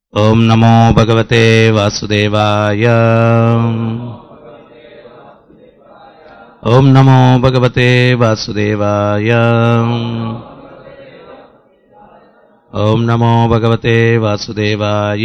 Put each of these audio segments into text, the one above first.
ॐ नमो भगवते वासुदेवाय ॐ नमो भगवते वासुदेवाय ॐ नमो भगवते वासुदेवाय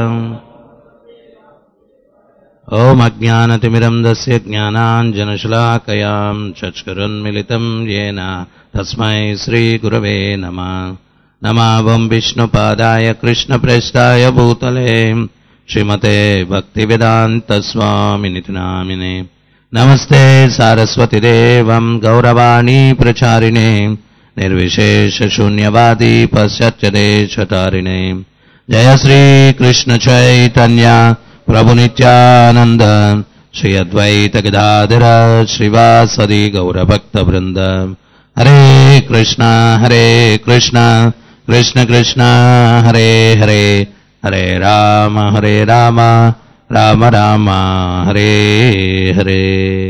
ॐ अज्ञानतिमिरं दस्य ज्ञानाञ्जनशलाकयां चक्षुरुन्मिलितं येन तस्मै श्रीगुरवे नमः नमावं विष्णुपादाय कृष्णप्रेष्ठाय भूतले श्रीमते भक्तिवेदान्तस्वामिनिति नामिने नमस्ते सारस्वतिदेवं गौरवाणी प्रचारिणे निर्विशेषशून्यवादी पश्चाच्यदेशतारिणे जय श्रीकृष्णचैतन्य प्रभुनित्यानन्द श्री अद्वैतगदाधर श्रीवासदि गौरभक्तवृन्द हरे कृष्ण हरे कृष्ण कृष्ण कृष्ण हरे हरे हरे राम हरे राम రామ రామ హరే హరే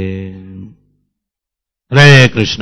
హరే కృష్ణ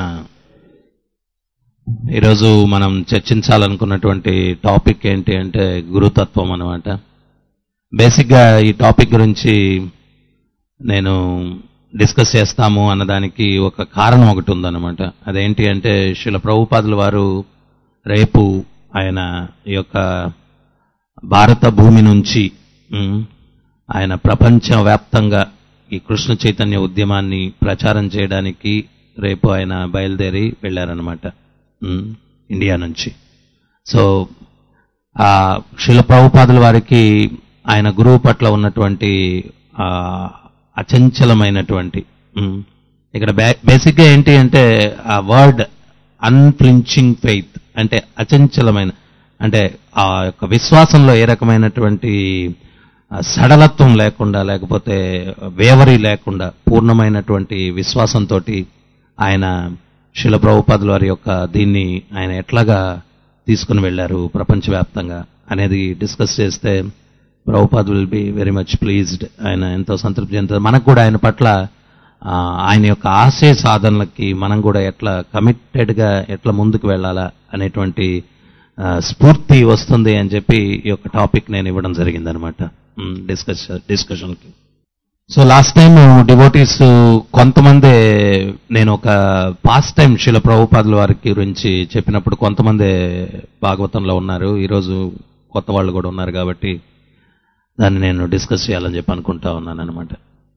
ఈరోజు మనం చర్చించాలనుకున్నటువంటి టాపిక్ ఏంటి అంటే గురుతత్వం అనమాట బేసిక్గా ఈ టాపిక్ గురించి నేను డిస్కస్ చేస్తాము అన్నదానికి ఒక కారణం ఒకటి ఉందన్నమాట అదేంటి అంటే శిల ప్రభుపాదుల వారు రేపు ఆయన ఈ యొక్క భారత భూమి నుంచి ఉమ్, ఆయన ప్రపంచవ్యాప్తంగా ఈ కృష్ణ చైతన్య ఉద్యమాన్ని ప్రచారం చేయడానికి రేపు ఆయన బయలుదేరి వెళ్ళారనమాట ఉమ్, ఇండియా నుంచి సో ఆ శిల ప్రభుపాదుల వారికి ఆయన గురువు పట్ల ఉన్నటువంటి ఆ అచంచలమైనటువంటి ఉమ్, ఇక్కడ బేసిక్గా ఏంటి అంటే ఆ వర్డ్ అన్ఫ్లించింగ్ ఫెయిత్ అంటే అచంచలమైన అంటే ఆ యొక్క విశ్వాసంలో ఏ రకమైనటువంటి ఆ, సడలత్వం లేకుండా లేకపోతే వేవరి లేకుండా పూర్ణమైనటువంటి విశ్వాసంతో ఆయన శిల ప్రభుపాదుల వారి యొక్క దీన్ని ఆయన ఎట్లాగా తీసుకుని వెళ్ళారు ప్రపంచవ్యాప్తంగా అనేది డిస్కస్ చేస్తే Prabhupad will be very much pleased ఆయన ఎంతో సంతృప్తి చెందుతారు మనకు కూడా ఆయన పట్ల ఆ, ఆయన యొక్క ఆశయ సాధనలకి మనం కూడా ఎట్లా కమిటెడ్గా ఎట్లా ముందుకు వెళ్ళాలా అనేటువంటి ఆ, స్ఫూర్తి వస్తుంది అని చెప్పి ఈ యొక్క టాపిక్ నేను ఇవ్వడం జరిగిందనమాట డిస్కస్ డిస్కషన్కి సో లాస్ట్ టైం డివోటీస్ కొంతమంది నేను ఒక పాస్ట్ టైం శిల ప్రభుపాదుల వారికి గురించి చెప్పినప్పుడు కొంతమంది భాగవతంలో ఉన్నారు ఈరోజు కొత్త వాళ్ళు కూడా ఉన్నారు కాబట్టి దాన్ని నేను డిస్కస్ చేయాలని చెప్పి అనుకుంటా ఉన్నాను అనమాట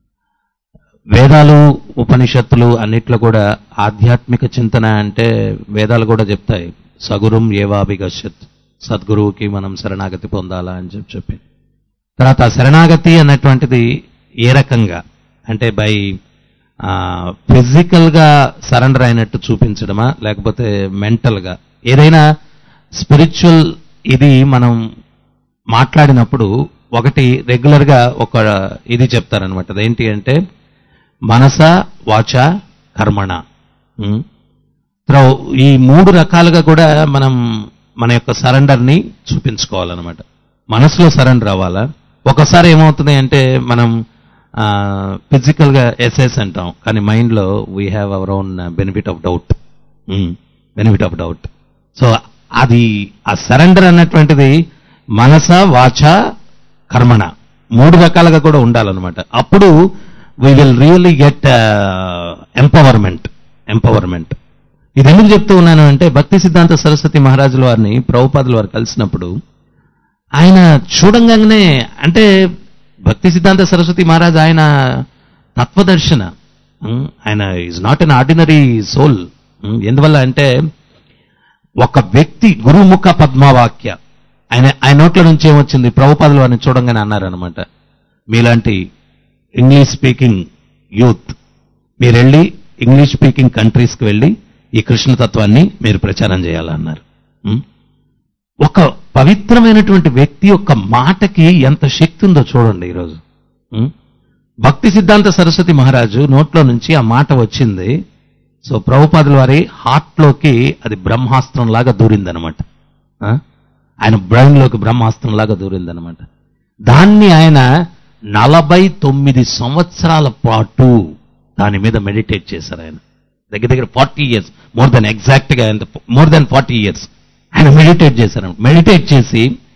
వేదాలు ఉపనిషత్తులు అన్నిట్లో కూడా ఆధ్యాత్మిక చింతన అంటే వేదాలు కూడా చెప్తాయి సగురుం ఏవాభిగశ్యత్ సద్గురువుకి మనం శరణాగతి పొందాలా అని చెప్పి చెప్పి తర్వాత ఆ శరణాగతి అన్నటువంటిది ఏ రకంగా అంటే బై ఫిజికల్గా సరెండర్ అయినట్టు చూపించడమా లేకపోతే మెంటల్గా ఏదైనా స్పిరిచువల్ ఇది మనం మాట్లాడినప్పుడు ఒకటి రెగ్యులర్గా ఒక ఇది చెప్తారనమాట అదేంటి అంటే మనస వాచ కర్మణ ఉమ్. తర్వాత ఈ మూడు రకాలుగా కూడా మనం మన యొక్క సరెండర్ని చూపించుకోవాలన్నమాట మనసులో సరెండర్ అవ్వాలా ఒకసారి ఏమవుతుంది అంటే మనం ఫిజికల్గా ఎస్ఎస్ అంటాం కానీ మైండ్లో we have our own benefit of doubt benefit of doubt so అది ఆ సరెండర్ అన్నటువంటిది మనస వాచ కర్మణ మూడు రకాలుగా కూడా ఉండాలన్నమాట అప్పుడు we will really get empowerment empowerment ఇది ఎందుకు చెప్తూ ఉన్నాను అంటే భక్తి సిద్ధాంత సరస్వతి మహారాజుల వారిని ప్రభుపాదుల వారు కలిసినప్పుడు ఆయన చూడంగానే అంటే భక్తి సిద్ధాంత సరస్వతి మహారాజ్ ఆయన తత్వదర్శన ఉమ్, ఆయన is not an ordinary soul ఎందువల్ల అంటే ఒక వ్యక్తి గురుముఖ పద్మవాక్య ఆయన ఆయన నోట్ల నుంచి ఏమొచ్చింది ప్రభుపాదులు వారిని చూడంగానే అన్నారనమాట మీలాంటి ఇంగ్లీష్ స్పీకింగ్ యూత్ మీరు వెళ్ళి ఇంగ్లీష్ స్పీకింగ్ కంట్రీస్కి వెళ్ళి ఈ కృష్ణతత్వాన్ని మీరు ప్రచారం చేయాలన్నారు ఉం? ఒక పవిత్రమైనటువంటి వ్యక్తి యొక్క మాటకి ఎంత శక్తి ఉందో చూడండి ఈరోజు ఉం? భక్తి సిద్ధాంత సరస్వతి మహారాజు నోట్లో నుంచి ఆ మాట వచ్చింది సో ప్రభుపాదుల వారి హార్ట్లోకి అది బ్రహ్మాస్త్రం లాగా దూరిందనమాట ఆ? ఆయన బ్రెయిన్లోకి బ్రహ్మాస్త్రం లాగా దూరిందనమాట దాన్ని ఆయన నలభై తొమ్మిది సంవత్సరాల పాటు దాని మీద మెడిటేట్ చేశారు ఆయన దగ్గర దగ్గర ఫార్టీ ఇయర్స్ మోర్ దెన్ ఎగ్జాక్ట్గా మోర్ దెన్ ఫార్టీ ఇయర్స్ ఆయన మెడిటేట్ చేశారు మెడిటేట్ చేసి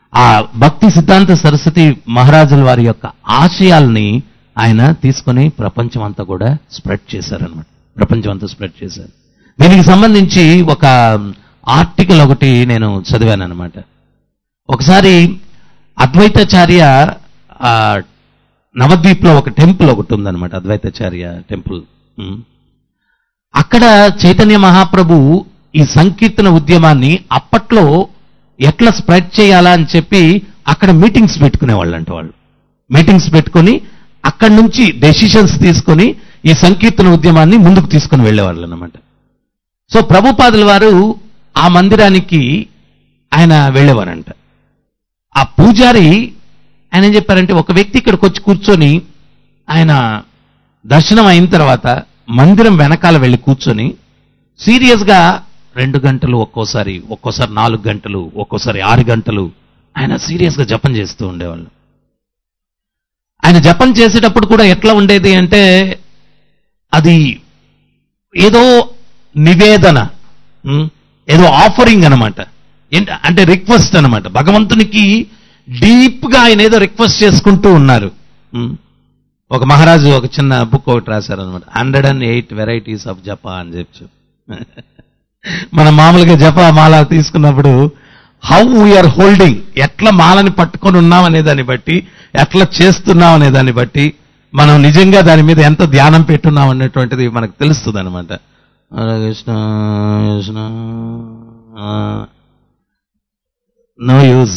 ఆ భక్తి సిద్ధాంత సరస్వతి మహారాజుల వారి యొక్క ఆశయాల్ని ఆయన తీసుకొని ప్రపంచం అంతా కూడా స్ప్రెడ్ చేశారనమాట ప్రపంచం అంతా స్ప్రెడ్ చేశారు దీనికి సంబంధించి ఒక ఆర్టికల్ ఒకటి నేను చదివాను అనమాట ఒకసారి అద్వైతాచార్య ఆ, నవద్వీప్లో ఒక టెంపుల్ ఒకటి ఉందన్నమాట అద్వైతాచార్య టెంపుల్ ఉమ్. అక్కడ చైతన్య మహాప్రభు ఈ సంకీర్తన ఉద్యమాన్ని అప్పట్లో ఎట్లా స్ప్రెడ్ చేయాలా అని చెప్పి అక్కడ మీటింగ్స్ పెట్టుకునేవాళ్ళంట వాళ్ళు మీటింగ్స్ పెట్టుకొని అక్కడి నుంచి డెసిషన్స్ తీసుకొని ఈ సంకీర్తన ఉద్యమాన్ని ముందుకు తీసుకొని వెళ్ళేవాళ్ళు అనమాట సో ప్రభుపాదుల వారు ఆ మందిరానికి ఆయన వెళ్ళేవారంట ఆ పూజారి ఆయన ఏం చెప్పారంటే ఒక వ్యక్తి ఇక్కడికి వచ్చి కూర్చొని ఆయన దర్శనం అయిన తర్వాత మందిరం వెనకాల వెళ్ళి కూర్చొని సీరియస్గా రెండు గంటలు ఒక్కోసారి ఒక్కోసారి నాలుగు గంటలు ఒక్కోసారి ఆరు గంటలు ఆయన సీరియస్గా జపం చేస్తూ ఉండేవాళ్ళు ఆయన జపం చేసేటప్పుడు కూడా ఎట్లా ఉండేది అంటే అది ఏదో నివేదన ఉం? ఏదో ఆఫరింగ్ అనమాట ఏంట అంటే రిక్వెస్ట్ అనమాట భగవంతునికి డీప్ గా ఆయన ఏదో రిక్వెస్ట్ చేసుకుంటూ ఉన్నారు ఉం? ఒక మహారాజు ఒక చిన్న బుక్ ఒకటి రాశారు అనమాట hundred and eight varieties of japa అని చెప్పు మనం మామూలుగా జప మాల తీసుకున్నప్పుడు హౌ వీఆర్ హోల్డింగ్ ఎట్లా మాలని పట్టుకొని ఉన్నాం అనే దాన్ని బట్టి ఎట్లా చేస్తున్నాం అనే దాన్ని బట్టి మనం నిజంగా దాని మీద ఎంత ధ్యానం పెట్టున్నాం అనేటువంటిది మనకు తెలుస్తుంది అనమాట కృష్ణ కృష్ణ నో యూజ్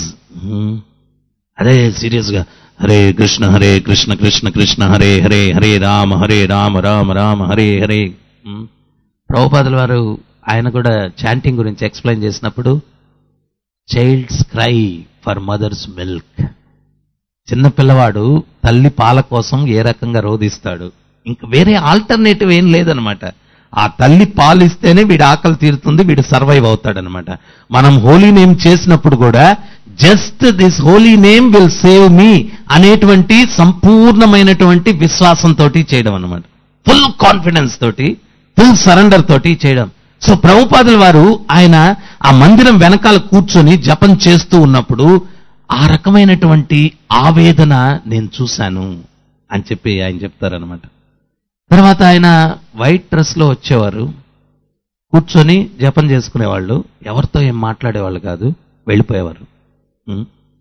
అదే సీరియస్ గా హరే కృష్ణ హరే కృష్ణ కృష్ణ కృష్ణ హరే హరే హరే రామ హరే రామ రామ రామ హరే హరే ఉమ్. ప్రభుపాదుల వారు ఆయన కూడా చాంటింగ్ గురించి ఎక్స్ప్లెయిన్ చేసినప్పుడు child's cry for mother's milk చిన్న పిల్లవాడు తల్లి పాల కోసం ఏ రకంగా రోధిస్తాడు ఇంకా వేరే ఆల్టర్నేటివ్ ఏం లేదనమాట ఆ తల్లి పాలు ఇస్తేనే వీడి ఆకలి తీరుతుంది వీడు సర్వైవ్ అవుతాడనమాట మనం హోలీ నేమ్ చేసినప్పుడు కూడా just this holy name will save me అనేటువంటి సంపూర్ణమైనటువంటి విశ్వాసంతో చేయడం అనమాట ఫుల్ కాన్ఫిడెన్స్ తోటి ఫుల్ సరెండర్ తోటి చేయడం సో ప్రభుపాదుల వారు ఆయన ఆ మందిరం వెనకాల కూర్చొని జపం చేస్తూ ఉన్నప్పుడు ఆ రకమైనటువంటి ఆవేదన నేను చూశాను అని చెప్పి ఆయన చెప్తారనమాట తర్వాత ఆయన వైట్ డ్రెస్ లో వచ్చేవారు కూర్చొని జపం చేసుకునేవాళ్ళు ఎవరితో ఏం మాట్లాడేవాళ్ళు కాదు వెళ్ళిపోయేవారు ఉం.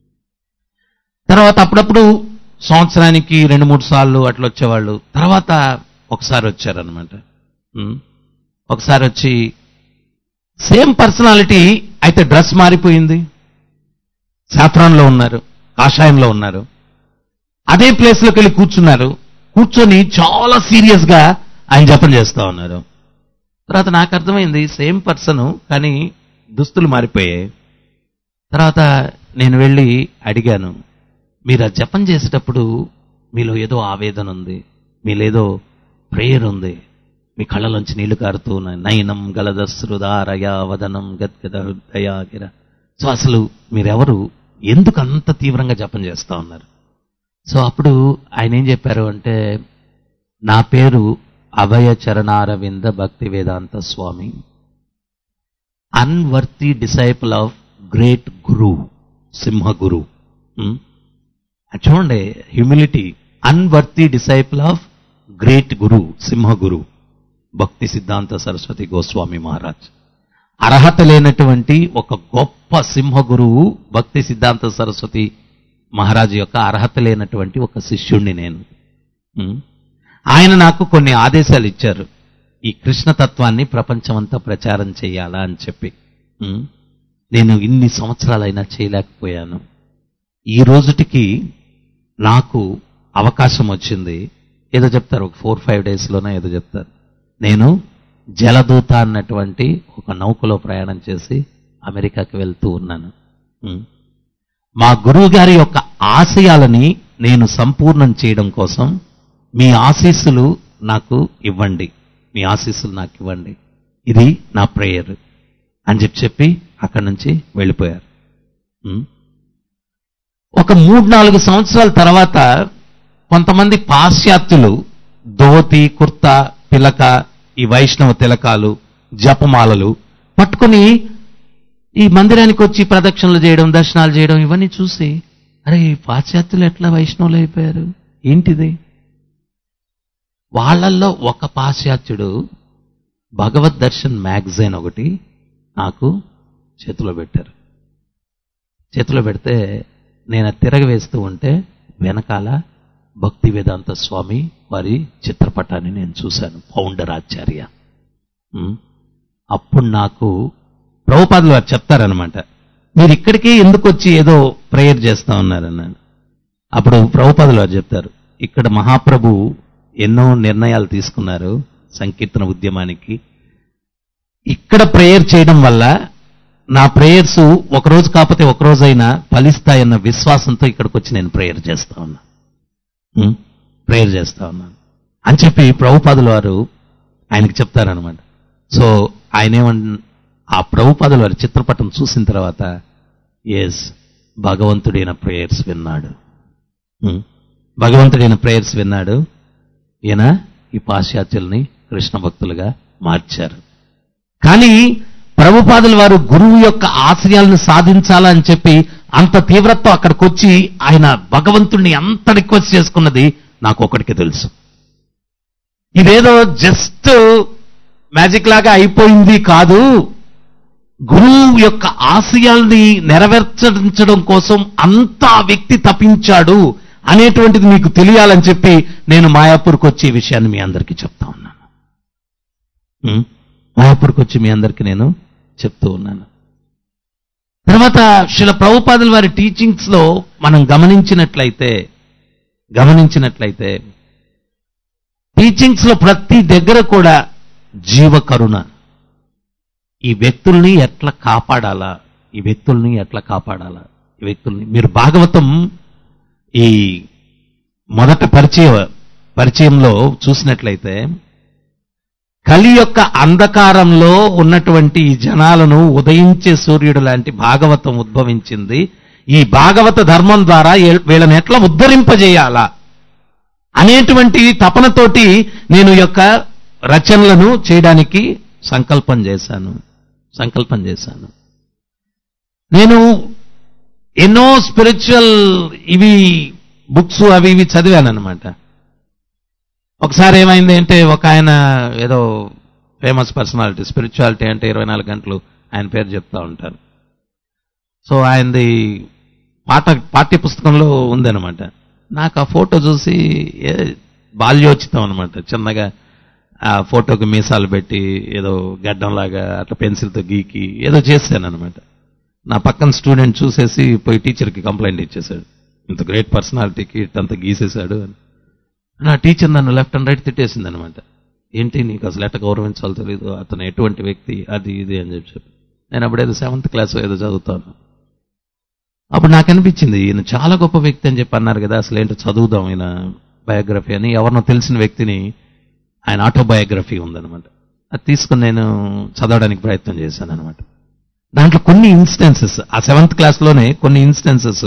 తర్వాత అప్పుడప్పుడు సంవత్సరానికి రెండు మూడు సార్లు అట్లా వచ్చేవాళ్ళు తర్వాత ఒకసారి వచ్చారనమాట ఉం. ఒకసారి వచ్చి సేమ్ పర్సనాలిటీ అయితే డ్రెస్ మారిపోయింది సాఫ్రాన్లో ఉన్నారు కాషాయంలో ఉన్నారు అదే ప్లేస్లోకి వెళ్ళి కూర్చున్నారు కూర్చొని చాలా సీరియస్ గా ఆయన జపం చేస్తా ఉన్నారు తర్వాత నాకు అర్థమైంది సేమ్ పర్సన్ కానీ దుస్తులు మారిపోయాయి తర్వాత నేను వెళ్ళి అడిగాను మీరు ఆ జపం చేసేటప్పుడు మీలో ఏదో ఆవేదన ఉంది మీలో ఏదో ప్రేయర్ ఉంది మీ కళ్ళలోంచి నీళ్లు కారుతూ ఉన్నాయి నయనం గలదశ్రుదారయ వదనం గద్గద హృదయాగిర సో అసలు మీరెవరు ఎందుకు అంత తీవ్రంగా జపం చేస్తా ఉన్నారు సో అప్పుడు ఆయన ఏం చెప్పారు అంటే నా పేరు Abhay Charanaravinda Bhakti Vedanta Swami a worthy disciple of great guru Simha guru ఉం? అది చూడండి humility a worthy disciple of great guru Simha guru Bhakti Siddhanta Saraswati Goswami Maharaj అర్హత లేనటువంటి ఒక గొప్ప సింహ గురువు భక్తి సిద్ధాంత సరస్వతి మహారాజు యొక్క అర్హత లేనటువంటి ఒక శిష్యుణ్ణి నేను ఉం? ఆయన నాకు కొన్ని ఆదేశాలు ఇచ్చారు ఈ కృష్ణతత్వాన్ని ప్రపంచమంతా ప్రచారం చేయాలా అని చెప్పి ఉం? నేను ఇన్ని సంవత్సరాలైనా చేయలేకపోయాను ఈ రోజుటికి నాకు అవకాశం వచ్చింది ఏదో చెప్తారు ఒక ఫోర్ ఫైవ్ డేస్లోనే ఏదో చెప్తారు నేను జలదూత అన్నటువంటి ఒక నౌకలో ప్రయాణం చేసి అమెరికాకి వెళ్తూ ఉన్నాను ఉం. మా గురువు గారి యొక్క ఆశయాలని నేను సంపూర్ణం చేయడం కోసం మీ ఆశీస్సులు నాకు ఇవ్వండి మీ ఆశీస్సులు నాకు ఇవ్వండి ఇది నా ప్రేయర్ అని చెప్పి చెప్పి అక్కడి నుంచి వెళ్ళిపోయారు ఉం. ఒక మూడు నాలుగు సంవత్సరాల తర్వాత కొంతమంది పాశ్చాత్యులు ధోతి కుర్తా పిలక ఈ వైష్ణవ తిలకాలు జపమాలలు పట్టుకొని ఈ మందిరానికి వచ్చి ప్రదక్షిణలు చేయడం దర్శనాలు చేయడం ఇవన్నీ చూసి అరే ఈ పాశ్చాత్యులు ఎట్లా వైష్ణవులు అయిపోయారు ఏంటిది వాళ్ళల్లో ఒక పాశ్చాత్యుడు భగవద్ దర్శన్ మ్యాగజైన్ ఒకటి నాకు చేతిలో పెట్టారు చేతిలో పెడితే నేను అది తిరగవేస్తూ ఉంటే వెనకాల భక్తి వేదాంత స్వామి వారి చిత్రపటాన్ని నేను చూశాను ఫౌండర్ ఆచార్య ఉమ్. అప్పుడు నాకు ప్రభుపాదులు వారు చెప్తారనమాట మీరు ఇక్కడికే ఎందుకు వచ్చి ఏదో ప్రేయర్ చేస్తా ఉన్నారన్నాను అప్పుడు ప్రభుపాదులు వారు చెప్తారు ఇక్కడ మహాప్రభు ఎన్నో నిర్ణయాలు తీసుకున్నారు సంకీర్తన ఉద్యమానికి ఇక్కడ ప్రేయర్ చేయడం వల్ల నా ప్రేయర్స్ ఒకరోజు కాకపోతే ఒక రోజైనా ఫలిస్తాయన్న విశ్వాసంతో ఇక్కడికి వచ్చి నేను ప్రేయర్ చేస్తా ఉన్నా ఉం? ప్రేయర్ చేస్తా ఉన్నాను అని చెప్పి ప్రభుపాదుల వారు ఆయనకి చెప్తారనమాట సో ఆయన ఏమన్ ఆ ప్రభుపాదుల వారి చిత్రపటం చూసిన తర్వాత ఎస్ భగవంతుడైన ప్రేయర్స్ విన్నాడు ఉం? భగవంతుడైన ప్రేయర్స్ విన్నాడు ఈయన ఈ పాశ్చాత్యుల్ని కృష్ణ భక్తులుగా మార్చారు కానీ ప్రభుపాదుల వారు గురువు యొక్క ఆశయాలను సాధించాలని చెప్పి అంత తీవ్రతతో అక్కడికి వచ్చి ఆయన భగవంతుణ్ణి అంత రిక్వెస్ట్ చేసుకున్నది నాకు ఒకటికి తెలుసు ఇదేదో జస్ట్ మ్యాజిక్ లాగా అయిపోయింది కాదు గురువు యొక్క ఆశయాల్ని నెరవేర్చడం కోసం అంత ఆ వ్యక్తి తప్పించాడు అనేటువంటిది మీకు తెలియాలని చెప్పి నేను మాయాపూర్కి వచ్చి ఈ విషయాన్ని మీ అందరికీ చెప్తా ఉన్నాను ఉం? మాయాపూర్కి వచ్చి మీ అందరికీ నేను చెప్తూ ఉన్నాను తర్వాత శిల ప్రభుపాదుల వారి టీచింగ్స్ లో మనం గమనించినట్లయితే గమనించినట్లయితే టీచింగ్స్ లో ప్రతి దగ్గర కూడా జీవ కరుణ ఈ వ్యక్తుల్ని ఎట్లా కాపాడాలా ఈ వ్యక్తుల్ని ఎట్లా కాపాడాలా ఈ వ్యక్తుల్ని మీరు భాగవతం ఈ మొదట పరిచయ పరిచయంలో చూసినట్లయితే కలి యొక్క అంధకారంలో ఉన్నటువంటి ఈ జనాలను ఉదయించే సూర్యుడు లాంటి భాగవతం ఉద్భవించింది ఈ భాగవత ధర్మం ద్వారా ఏ- వీళ్ళని ఎట్లా ఉద్ధరింపజేయాలా అనేటువంటి తపనతోటి నేను ఈ యొక్క రచనలను చేయడానికి సంకల్పం చేశాను సంకల్పం చేశాను నేను ఎన్నో స్పిరిచువల్ ఇవి బుక్స్ అవి ఇవి చదివాను అనమాట ఒకసారి ఏమైంది అంటే ఒక ఆయన ఏదో ఫేమస్ పర్సనాలిటీ స్పిరిచువాలిటీ అంటే ఇరవై నాలుగు గంటలు ఆయన పేరు చెప్తా ఉంటారు సో ఆయనది పాట పాఠ్య పుస్తకంలో ఉందన్నమాట నాకు ఆ ఫోటో చూసి ఏ బాల్యోచితం అనమాట చిన్నగా ఆ ఫోటోకి మీసాలు పెట్టి ఏదో గడ్డంలాగా అట్లా పెన్సిల్తో గీకి ఏదో చేశాను అనమాట నా పక్కన స్టూడెంట్ చూసేసి పోయి టీచర్కి కంప్లైంట్ ఇచ్చేశాడు ఇంత గ్రేట్ పర్సనాలిటీకి ఇట్టంత గీసేశాడు అని నా టీచర్ నన్ను లెఫ్ట్ అండ్ రైట్ తిట్టేసింది అనమాట ఏంటి నీకు అసలు ఎట్ట గౌరవించాలో తెలియదు అతను ఎటువంటి వ్యక్తి అది ఇది అని చెప్పి చెప్పి నేను అప్పుడు ఏదో సెవెంత్ క్లాస్ ఏదో చదువుతాను అప్పుడు నాకు అనిపించింది ఈయన చాలా గొప్ప వ్యక్తి అని చెప్పి అన్నారు కదా అసలు ఏంటో చదువుదాం ఈయన బయోగ్రఫీ అని ఎవరినో తెలిసిన వ్యక్తిని ఆయన ఆటోబయోగ్రఫీ ఉందన్నమాట అది తీసుకుని నేను చదవడానికి ప్రయత్నం చేశాను అనమాట దాంట్లో కొన్ని ఇన్స్టెన్సెస్ ఆ సెవెంత్ క్లాస్లోనే కొన్ని ఇన్స్టెన్సెస్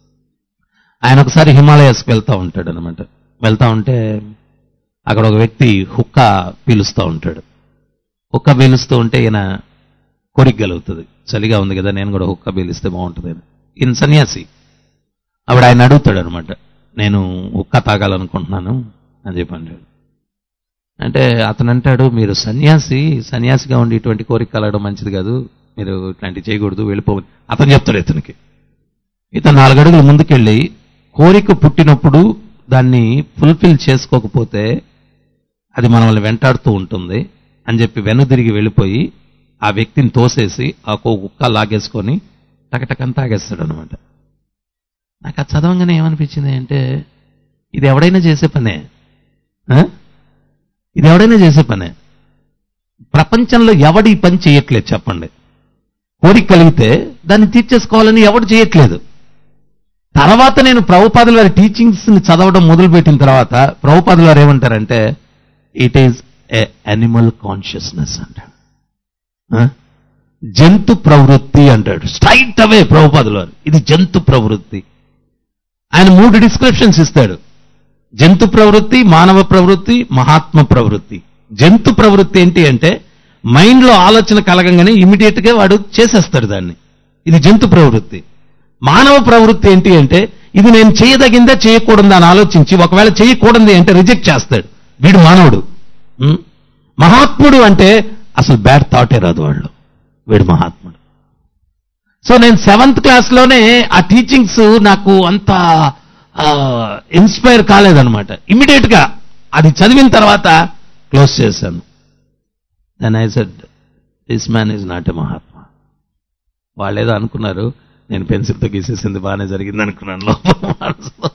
ఆయన ఒకసారి హిమాలయస్కి వెళ్తా ఉంటాడు అనమాట వెళ్తా ఉంటే అక్కడ ఒక వ్యక్తి హుక్క పీలుస్తూ ఉంటాడు హుక్క పీలుస్తూ ఉంటే ఈయన కోరిక కలుగుతుంది చలిగా ఉంది కదా నేను కూడా హుక్క పీలిస్తే బాగుంటుంది అని ఈయన సన్యాసి అప్పుడు ఆయన అడుగుతాడు అనమాట నేను హుక్క తాగాలనుకుంటున్నాను అని చెప్పి అంటాడు అంటే అతను అంటాడు మీరు సన్యాసి సన్యాసిగా ఉండి ఇటువంటి కోరిక కలగడం మంచిది కాదు మీరు ఇట్లాంటివి చేయకూడదు వెళ్ళిపోవాలి అతను చెప్తాడు ఇతనికి ఇతను నాలుగు అడుగులు ముందుకెళ్ళి కోరిక పుట్టినప్పుడు దాన్ని ఫుల్ఫిల్ చేసుకోకపోతే అది మనల్ని వెంటాడుతూ ఉంటుంది అని చెప్పి వెనుదిరిగి వెళ్ళిపోయి ఆ వ్యక్తిని తోసేసి ఆ కో కుక్క లాగేసుకొని టకటకని తాగేస్తాడు అనమాట నాకు అది చదవంగానే ఏమనిపించింది అంటే ఇది ఎవడైనా చేసే పనే ఆ? ఇది ఎవడైనా చేసే పనే ప్రపంచంలో ఎవడు ఈ పని చేయట్లేదు చెప్పండి కోరిక కలిగితే దాన్ని తీర్చేసుకోవాలని ఎవడు చేయట్లేదు తర్వాత నేను ప్రభుపాదుల వారి టీచింగ్స్ ని చదవడం మొదలుపెట్టిన తర్వాత ప్రభుపాదుల వారు ఏమంటారంటే it is a animal consciousness అంటాడు ఆ? జంతు ప్రవృత్తి అంటాడు స్ట్రైట్ అవే ప్రభుపాదుల వారు ఇది జంతు ప్రవృత్తి ఆయన మూడు డిస్క్రిప్షన్స్ ఇస్తాడు జంతు ప్రవృత్తి మానవ ప్రవృత్తి మహాత్మ ప్రవృత్తి జంతు ప్రవృత్తి ఏంటి అంటే మైండ్లో ఆలోచన కలగంగానే ఇమీడియట్ గా వాడు చేసేస్తాడు దాన్ని ఇది జంతు ప్రవృత్తి మానవ ప్రవృత్తి ఏంటి అంటే ఇది నేను చేయదగిందా చేయకూడదా అని ఆలోచించి ఒకవేళ చేయకూడదు అంటే రిజెక్ట్ చేస్తాడు వీడు మానవుడు ఉం? మహాత్ముడు అంటే అసలు బ్యాడ్ థాటే రాదు వాళ్ళు వీడు మహాత్ముడు సో నేను సెవెంత్ క్లాస్లోనే ఆ టీచింగ్స్ నాకు అంత ఇన్స్పైర్ కాలేదనమాట ఇమ్మీడియట్ గా అది చదివిన తర్వాత క్లోజ్ చేశాను then I said this man is not a Mahatma వాళ్ళు ఏదో అనుకున్నారు నేను పెన్సిల్తో గీసేసింది బాగానే జరిగింది అనుకున్నాను లోపల మనసులో.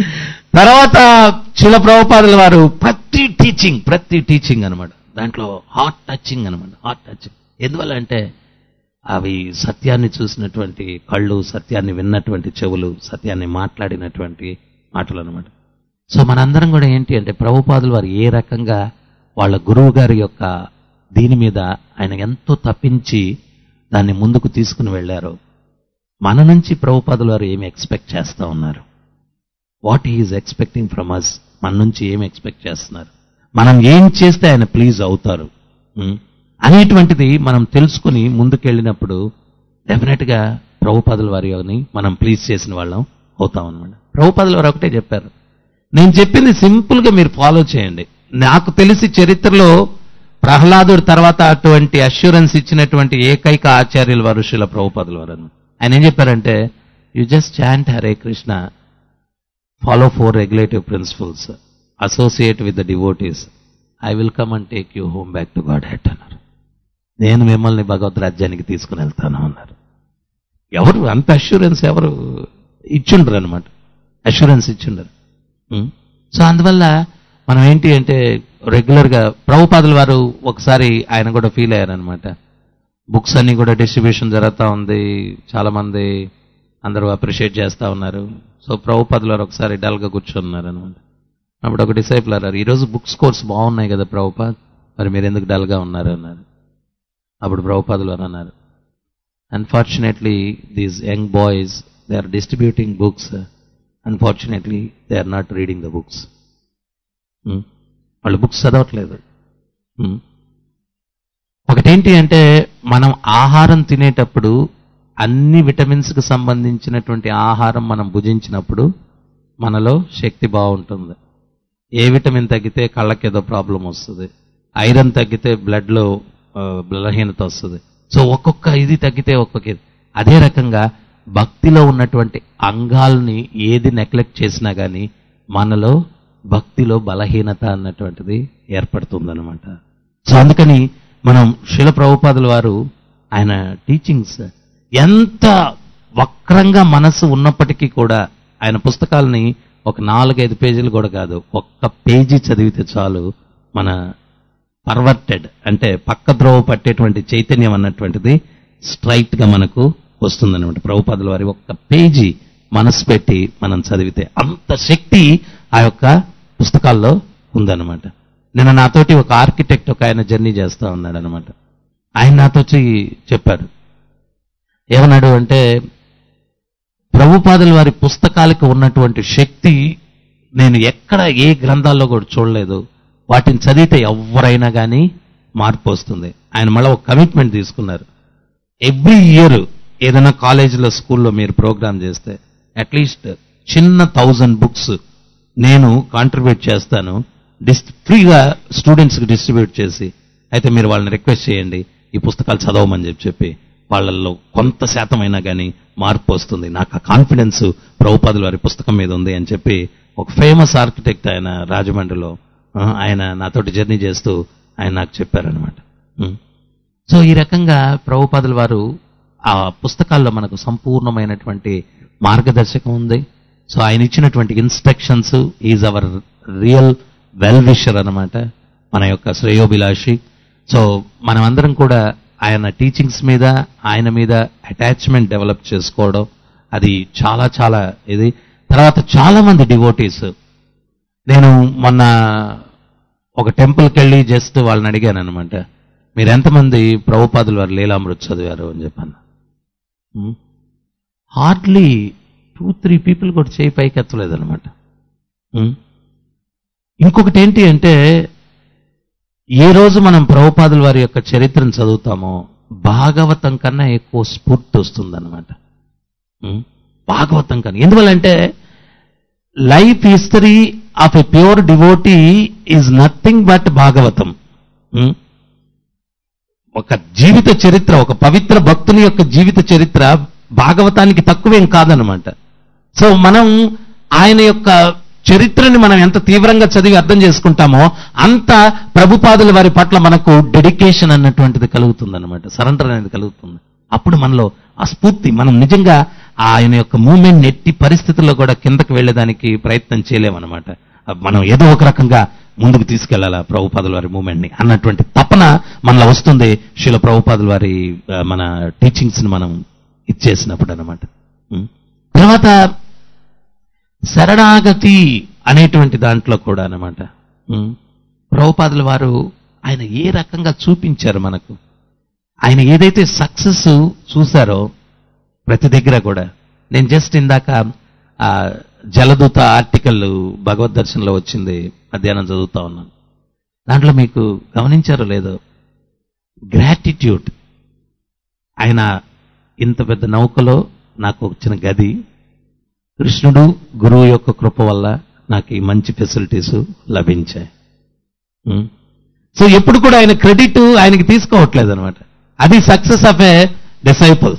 తర్వాత చిల ప్రభుపాదుల వారు ప్రతి టీచింగ్ ప్రతి టీచింగ్ అనమాట దాంట్లో హార్ట్ టచింగ్ అనమాట హార్ట్ టచింగ్ ఎందువల్ల అంటే అవి సత్యాన్ని చూసినటువంటి కళ్ళు సత్యాన్ని విన్నటువంటి చెవులు సత్యాన్ని మాట్లాడినటువంటి మాటలు అనమాట సో మనందరం కూడా ఏంటి అంటే ప్రభుపాదులు వారు ఏ రకంగా వాళ్ళ గురువు గారి యొక్క దీని మీద ఆయన ఎంతో తప్పించి దాన్ని ముందుకు తీసుకుని వెళ్ళారో మన నుంచి ప్రభుపాదులు వారు ఏమి ఎక్స్పెక్ట్ చేస్తా ఉన్నారు what is expecting from us మన నుంచి ఏం ఎక్స్పెక్ట్ చేస్తున్నారు మనం ఏం చేస్తే ఆయన ప్లీజ్ అవుతారు ఉం? అనేటువంటిది మనం తెలుసుకుని ముందుకెళ్ళినప్పుడు డెఫినెట్ గా ప్రభుపాదుల వారిని మనం ప్లీజ్ చేసిన వాళ్ళం అవుతాం అనమాట ప్రభుపాదుల వారు ఒకటే చెప్పారు నేను చెప్పింది సింపుల్ గా మీరు ఫాలో చేయండి నాకు తెలిసి చరిత్రలో ప్రహ్లాదుడి తర్వాత అటువంటి అష్యూరెన్స్ ఇచ్చినటువంటి ఏకైక ఆచార్యుల వారు శిల ప్రభుపాదుల వారు అన్నమాట. ఆయన ఏం చెప్పారంటే you just chant Hare Krishna follow four regulative principles associate with the devotees I will come and take you home back to God హెట్ అన్నారు నేను మిమ్మల్ని భగవద్ రాజ్యానికి తీసుకుని వెళ్తాను అన్నారు ఎవరు అంత అష్యూరెన్స్ ఎవరు ఇచ్చుండ్రు అనమాట అష్యూరెన్స్ ఇచ్చుండరు ఉం? సో అందువల్ల మనం ఏంటి అంటే రెగ్యులర్గా ప్రభుపాదుల వారు ఒకసారి ఆయన కూడా ఫీల్ అయ్యారనమాట బుక్స్ అన్ని కూడా డిస్ట్రిబ్యూషన్ జరుగుతూ ఉంది చాలా మంది అందరూ అప్రిషియేట్ చేస్తా ఉన్నారు సో ప్రభుపాదుల వారు ఒకసారి డల్గా కూర్చున్నారు అనమాట అప్పుడు ఒక డిసైపుల్ అన్నారు ఈరోజు బుక్స్ కోర్స్ బాగున్నాయి కదా ప్రభుపాద్ మరి మీరు ఎందుకు డల్గా ఉన్నారు అన్నారు అప్పుడు ప్రభుపాదులు వారు అన్నారు unfortunately these young boys they are distributing books unfortunately they are not reading the books వాళ్ళు బుక్స్ చదవట్లేదు Hmm. ఒకటేంటి అంటే మనం ఆహారం తినేటప్పుడు అన్ని విటమిన్స్కి సంబంధించినటువంటి ఆహారం మనం భుజించినప్పుడు మనలో శక్తి బాగుంటుంది ఏ విటమిన్ తగ్గితే కళ్ళకి ఏదో ప్రాబ్లం వస్తుంది ఐరన్ తగ్గితే బ్లడ్లో బలహీనత వస్తుంది సో ఒక్కొక్క ఇది తగ్గితే ఒక్కొక్క ఇది అదే రకంగా భక్తిలో ఉన్నటువంటి అంగాల్ని ఏది నెగ్లెక్ట్ చేసినా కానీ మనలో భక్తిలో బలహీనత అన్నటువంటిది ఏర్పడుతుందన్నమాట సో అందుకని మనం శిల ప్రభుపాదుల వారు ఆయన టీచింగ్స్ ఎంత వక్రంగా మనసు ఉన్నప్పటికీ కూడా ఆయన పుస్తకాలని ఒక నాలుగైదు పేజీలు కూడా కాదు ఒక్క పేజీ చదివితే చాలు మన పర్వర్టెడ్ అంటే పక్క ద్రోవ పట్టేటువంటి చైతన్యం అన్నటువంటిది స్ట్రైట్ గా మనకు వస్తుందన్నమాట ప్రభుపాదుల వారి ఒక్క పేజీ మనసు పెట్టి మనం చదివితే అంత శక్తి ఆ యొక్క పుస్తకాల్లో ఉందన్నమాట నిన్న నాతోటి ఒక ఆర్కిటెక్ట్ ఒక ఆయన జర్నీ చేస్తా ఉన్నాడు అనమాట ఆయన నాతో వచ్చి చెప్పారు ఏమన్నాడు అంటే ప్రభుపాదుల వారి పుస్తకాలకు ఉన్నటువంటి శక్తి నేను ఎక్కడ ఏ గ్రంథాల్లో కూడా చూడలేదు వాటిని చదివితే ఎవరైనా కానీ మార్పు వస్తుంది ఆయన మళ్ళీ ఒక కమిట్మెంట్ తీసుకున్నారు ఎవ్రీ ఇయర్ ఏదైనా కాలేజీలో స్కూల్లో మీరు ప్రోగ్రామ్ చేస్తే అట్లీస్ట్ చిన్న థౌజండ్ బుక్స్ నేను కాంట్రిబ్యూట్ చేస్తాను డిస్ ఫ్రీగా స్టూడెంట్స్కి డిస్ట్రిబ్యూట్ చేసి అయితే మీరు వాళ్ళని రిక్వెస్ట్ చేయండి ఈ పుస్తకాలు చదవమని చెప్పి చెప్పి వాళ్ళల్లో కొంత శాతం అయినా కానీ మార్పు వస్తుంది నాకు ఆ కాన్ఫిడెన్స్ ప్రభుపాదుల వారి పుస్తకం మీద ఉంది అని చెప్పి ఒక ఫేమస్ ఆర్కిటెక్ట్ ఆయన రాజమండ్రిలో ఆ, ఆయన నాతోటి జర్నీ చేస్తూ ఆయన నాకు చెప్పారనమాట సో ఈ రకంగా ప్రభుపాదుల వారు ఆ పుస్తకాల్లో మనకు సంపూర్ణమైనటువంటి మార్గదర్శకం ఉంది సో ఆయన ఇచ్చినటువంటి instructions is our real well wisher అనమాట మన యొక్క శ్రేయోభిలాషి సో మనమందరం కూడా ఆయన టీచింగ్స్ మీద ఆయన మీద అటాచ్మెంట్ డెవలప్ చేసుకోవడం అది చాలా చాలా ఇది తర్వాత చాలా మంది డివోటీస్ నేను మొన్న ఒక టెంపుల్కి వెళ్ళి జస్ట్ వాళ్ళని అడిగాను అనమాట మీరు ఎంతమంది ప్రభుపాదులు వారు లీలామృత్ చదివారు అని చెప్పాను హార్డ్లీ టూ త్రీ పీపుల్ కూడా చేయి పైకి ఎత్తలేదన్నమాట ఉం? ఇంకొకటి ఏంటి అంటే ఏ రోజు మనం ప్రభుపాదుల వారి యొక్క చరిత్రను చదువుతామో భాగవతం కన్నా ఎక్కువ స్ఫూర్తి వస్తుందన్నమాట ఉం? భాగవతం కన్నా ఎందువల్లంటే life history of a pure devotee is nothing but Bhagavatam ఉం? ఒక జీవిత చరిత్ర ఒక పవిత్ర భక్తుని యొక్క జీవిత చరిత్ర భాగవతానికి తక్కువేం కాదనమాట సో మనం ఆయన యొక్క చరిత్రని మనం ఎంత తీవ్రంగా చదివి అర్థం చేసుకుంటామో అంత ప్రభుపాదుల వారి పట్ల మనకు డెడికేషన్ అన్నటువంటిది కలుగుతుందన్నమాట సరెండర్ అనేది కలుగుతుంది అప్పుడు మనలో ఆ స్ఫూర్తి మనం నిజంగా ఆయన యొక్క మూమెంట్ ఎట్టి పరిస్థితుల్లో కూడా కిందకి వెళ్ళేదానికి ప్రయత్నం చేయలేమన్నమాట మనం ఏదో ఒక రకంగా ముందుకు తీసుకెళ్లాలా ప్రభుపాదుల వారి మూమెంట్ ని అన్నటువంటి తపన మనలో వస్తుంది శిల ప్రభుపాదుల వారి ఆ, మన టీచింగ్స్ ని మనం ఇచ్చేసినప్పుడు అనమాట తర్వాత శరణాగతి అనేటువంటి దాంట్లో కూడా అనమాట ప్రభుపాదుల వారు ఆయన ఏ రకంగా చూపించారు మనకు ఆయన ఏదైతే సక్సెస్ చూశారో ప్రతి దగ్గర కూడా నేను జస్ట్ ఇందాక ఆ జలదూత ఆర్టికల్ భగవద్ దర్శనంలో వచ్చింది మధ్యాహ్నం చదువుతా ఉన్నాను దాంట్లో మీకు గమనించారో లేదో గ్రాటిట్యూడ్ ఆయన ఇంత పెద్ద నౌకలో నాకు వచ్చిన గది కృష్ణుడు గురువు యొక్క కృప వల్ల నాకు ఈ మంచి ఫెసిలిటీస్ లభించాయి ఉం? సో ఎప్పుడు కూడా ఆయన క్రెడిట్ ఆయనకి తీసుకోవట్లేదు అనమాట అది సక్సెస్ ఆఫ్ ఏ డిసైపుల్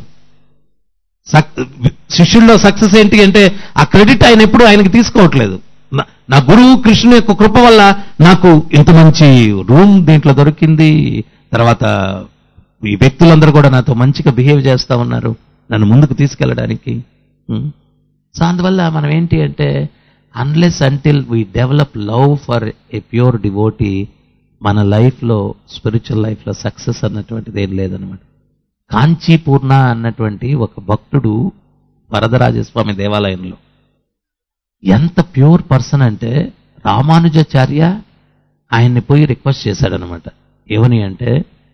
శిష్యుల్లో సక్సెస్ ఏంటి అంటే ఆ క్రెడిట్ ఆయన ఎప్పుడు ఆయనకి తీసుకోవట్లేదు నా- నా గురువు కృష్ణుని యొక్క కృప వల్ల నాకు ఇంత మంచి రూమ్ దీంట్లో దొరికింది తర్వాత ఈ వ్యక్తులందరూ కూడా నాతో మంచిగా బిహేవ్ చేస్తా ఉన్నారు నన్ను ముందుకు తీసుకెళ్ళడానికి ఉం? సో అందువల్ల మనం ఏంటి అంటే unless until we develop love for a pure devotee మన లైఫ్లో స్పిరిచువల్ లైఫ్లో సక్సెస్ అన్నటువంటిది ఏం లేదనమాట కాంచీపూర్ణ అన్నటువంటి ఒక భక్తుడు వరదరాజస్వామి దేవాలయంలో ఎంత ప్యూర్ పర్సన్ అంటే రామానుజాచార్య ఆయన్ని పోయి రిక్వెస్ట్ చేశాడనమాట ఏమని అంటే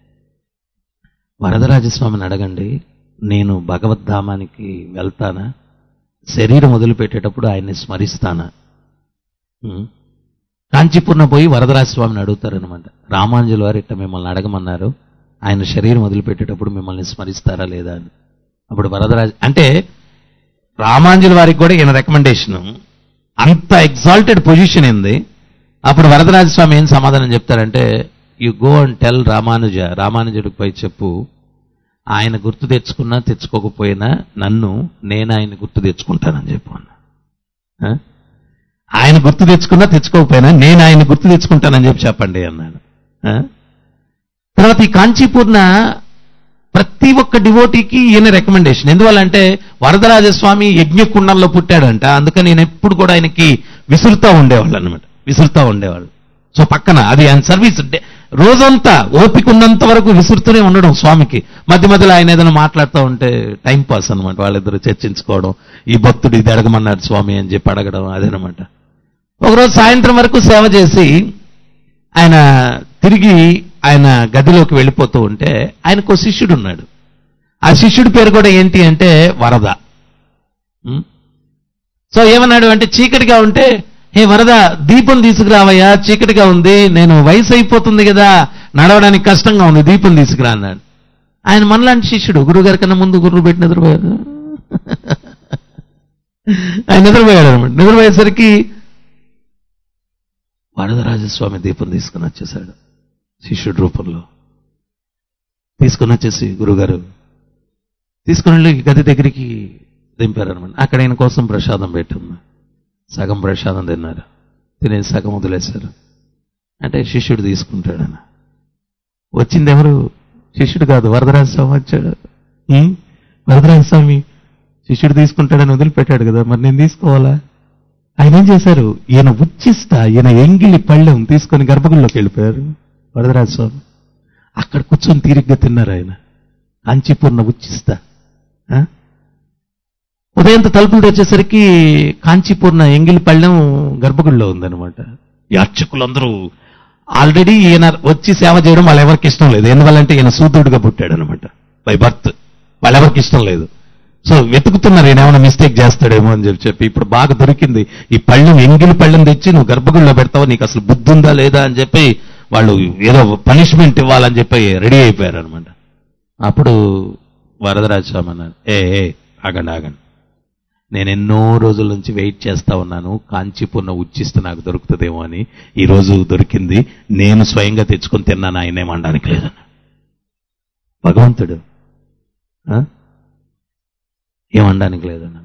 వరదరాజస్వామిని అడగండి నేను భగవద్ధామానికి వెళ్తానా శరీరం వదిలిపెట్టేటప్పుడు ఆయన్ని స్మరిస్తానా ఉం? కాంచీపురం పోయి వరదరాజస్వామిని అడుగుతారనమాట రామాంజుల వారు ఇట్ట మిమ్మల్ని అడగమన్నారు ఆయన శరీరం వదిలిపెట్టేటప్పుడు మిమ్మల్ని స్మరిస్తారా లేదా అని అప్పుడు వరదరాజ అంటే రామాంజుల వారికి కూడా ఈయన రికమెండేషన్ అంత ఎగ్జాల్టెడ్ పొజిషన్ ఏంది అప్పుడు వరదరాజస్వామి ఏం సమాధానం చెప్తారంటే you go and tell Ramanuja రామానుజుడికి పోయి చెప్పు ఆయన గుర్తు తెచ్చుకున్నా తెచ్చుకోకపోయినా నన్ను నేను ఆయన గుర్తు తెచ్చుకుంటానని చెప్పు అన్న ఆ? ఆయన గుర్తు తెచ్చుకున్నా తెచ్చుకోకపోయినా నేను ఆయన గుర్తు తెచ్చుకుంటానని చెప్పి చెప్పండి అన్నాడు ఆ? తర్వాత ఈ కాంచీపూర్ణ ప్రతి ఒక్క డివోటీకి ఈయన రికమెండేషన్ ఎందువల్లంటే వరదరాజస్వామి యజ్ఞకుండంలో పుట్టాడంట అందుకని నేను ఎప్పుడు కూడా ఆయనకి విసురుతా ఉండేవాళ్ళు అనమాట విసురుతా ఉండేవాళ్ళు సో పక్కన అది ఆయన సర్వీస్ డే- రోజంతా ఓపిక ఉన్నంత వరకు విసురుతూనే ఉండడం స్వామికి మధ్య మధ్యలో ఆయన ఏదైనా మాట్లాడుతూ ఉంటే టైం పాస్ అనమాట వాళ్ళిద్దరు చర్చించుకోవడం ఈ భక్తుడు ఇది అడగమన్నాడు స్వామి అని చెప్పి అడగడం అదేనమాట ఒకరోజు సాయంత్రం వరకు సేవ చేసి ఆయన తిరిగి ఆయన గదిలోకి వెళ్ళిపోతూ ఉంటే ఆయనకు ఓ శిష్యుడు ఉన్నాడు ఆ శిష్యుడి పేరు కూడా ఏంటి అంటే వరద ఉం? సో ఏమన్నాడు అంటే చీకటిగా ఉంటే హే వరద దీపం తీసుకురావయ్యా చీకటిగా ఉంది నేను వయసు అయిపోతుంది కదా నడవడానికి కష్టంగా ఉంది దీపం తీసుకురా అన్నాడు ఆయన మనలాంటి శిష్యుడు గురుగారి కన్నా ముందు గురువు పెట్టి నిద్రపోయాడు ఆయన నిద్రపోయాడు అనమాట నిద్రపోయేసరికి వరదరాజస్వామి దీపం తీసుకుని వచ్చేసాడు శిష్యుడి రూపంలో తీసుకుని వచ్చేసి గురుగారు తీసుకుని వెళ్ళి గది దగ్గరికి దింపారనమాట అక్కడ ఆయన కోసం ప్రసాదం పెట్టింది సగం ప్రసాదం తిన్నారు తినేసి సగం వదిలేశారు అంటే శిష్యుడు తీసుకుంటాడని వచ్చింది ఎవరు శిష్యుడు కాదు వరదరాజస్వామి వచ్చాడు ఉం? వరదరాజస్వామి శిష్యుడు తీసుకుంటాడని వదిలిపెట్టాడు కదా మరి నేను తీసుకోవాలా ఆయన ఏం చేశారు ఈయన ఉచ్చిష్ట ఈయన ఎంగిలి పళ్ళెం తీసుకొని గర్భగుడిలోకి వెళ్ళిపోయారు వరదరాజస్వామి అక్కడ కూర్చొని తీరిగ్గా తిన్నారు ఆయన కాంచీపూర్ణ ఉచ్చిష్ట ఆ? ఉదయంతో తలుపులు వచ్చేసరికి కాంచీపూర్ణ ఎంగిలి పళ్ళెం గర్భగుడిలో ఉందన్నమాట యాచకులందరూ ఆల్రెడీ ఈయన వచ్చి సేవ చేయడం వాళ్ళెవరికి ఇష్టం లేదు ఎందువల్లంటే ఈయన సూతుడుగా పుట్టాడు అనమాట బై బర్త్ వాళ్ళెవరికి ఇష్టం లేదు సో వెతుకుతున్నారు ఈయన ఏమైనా మిస్టేక్ చేస్తాడేమో అని చెప్పి చెప్పి ఇప్పుడు బాగా దొరికింది ఈ పళ్ళెం ఎంగిలి పళ్ళెం తెచ్చి నువ్వు గర్భగుడిలో పెడతావు నీకు అసలు బుద్ధి ఉందా లేదా అని చెప్పి వాళ్ళు ఏదో పనిష్మెంట్ ఇవ్వాలని చెప్పి రెడీ అయిపోయారు అనమాట అప్పుడు వరదరాజ స్వామి అన్నారు ఏ ఏ ఆగండి ఆగండి నేను ఎన్నో రోజుల నుంచి వెయిట్ చేస్తా ఉన్నాను కాంచీపూర్ణ ఉచ్చిస్తూ నాకు దొరుకుతుందేమో అని ఈ రోజు దొరికింది నేను స్వయంగా తెచ్చుకొని తిన్నాను ఆయన ఏమనడానికి లేదన్న భగవంతుడు ఆ? ఏమనడానికి లేదన్న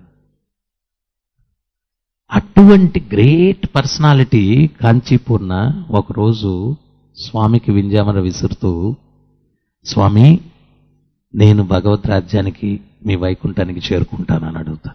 అటువంటి గ్రేట్ పర్సనాలిటీ కాంచీపూర్ణ ఒకరోజు స్వామికి వింజామర విసురుతూ స్వామి నేను భగవద్ రాజ్యానికి మీ వైకుంఠానికి చేరుకుంటానని అడుగుతా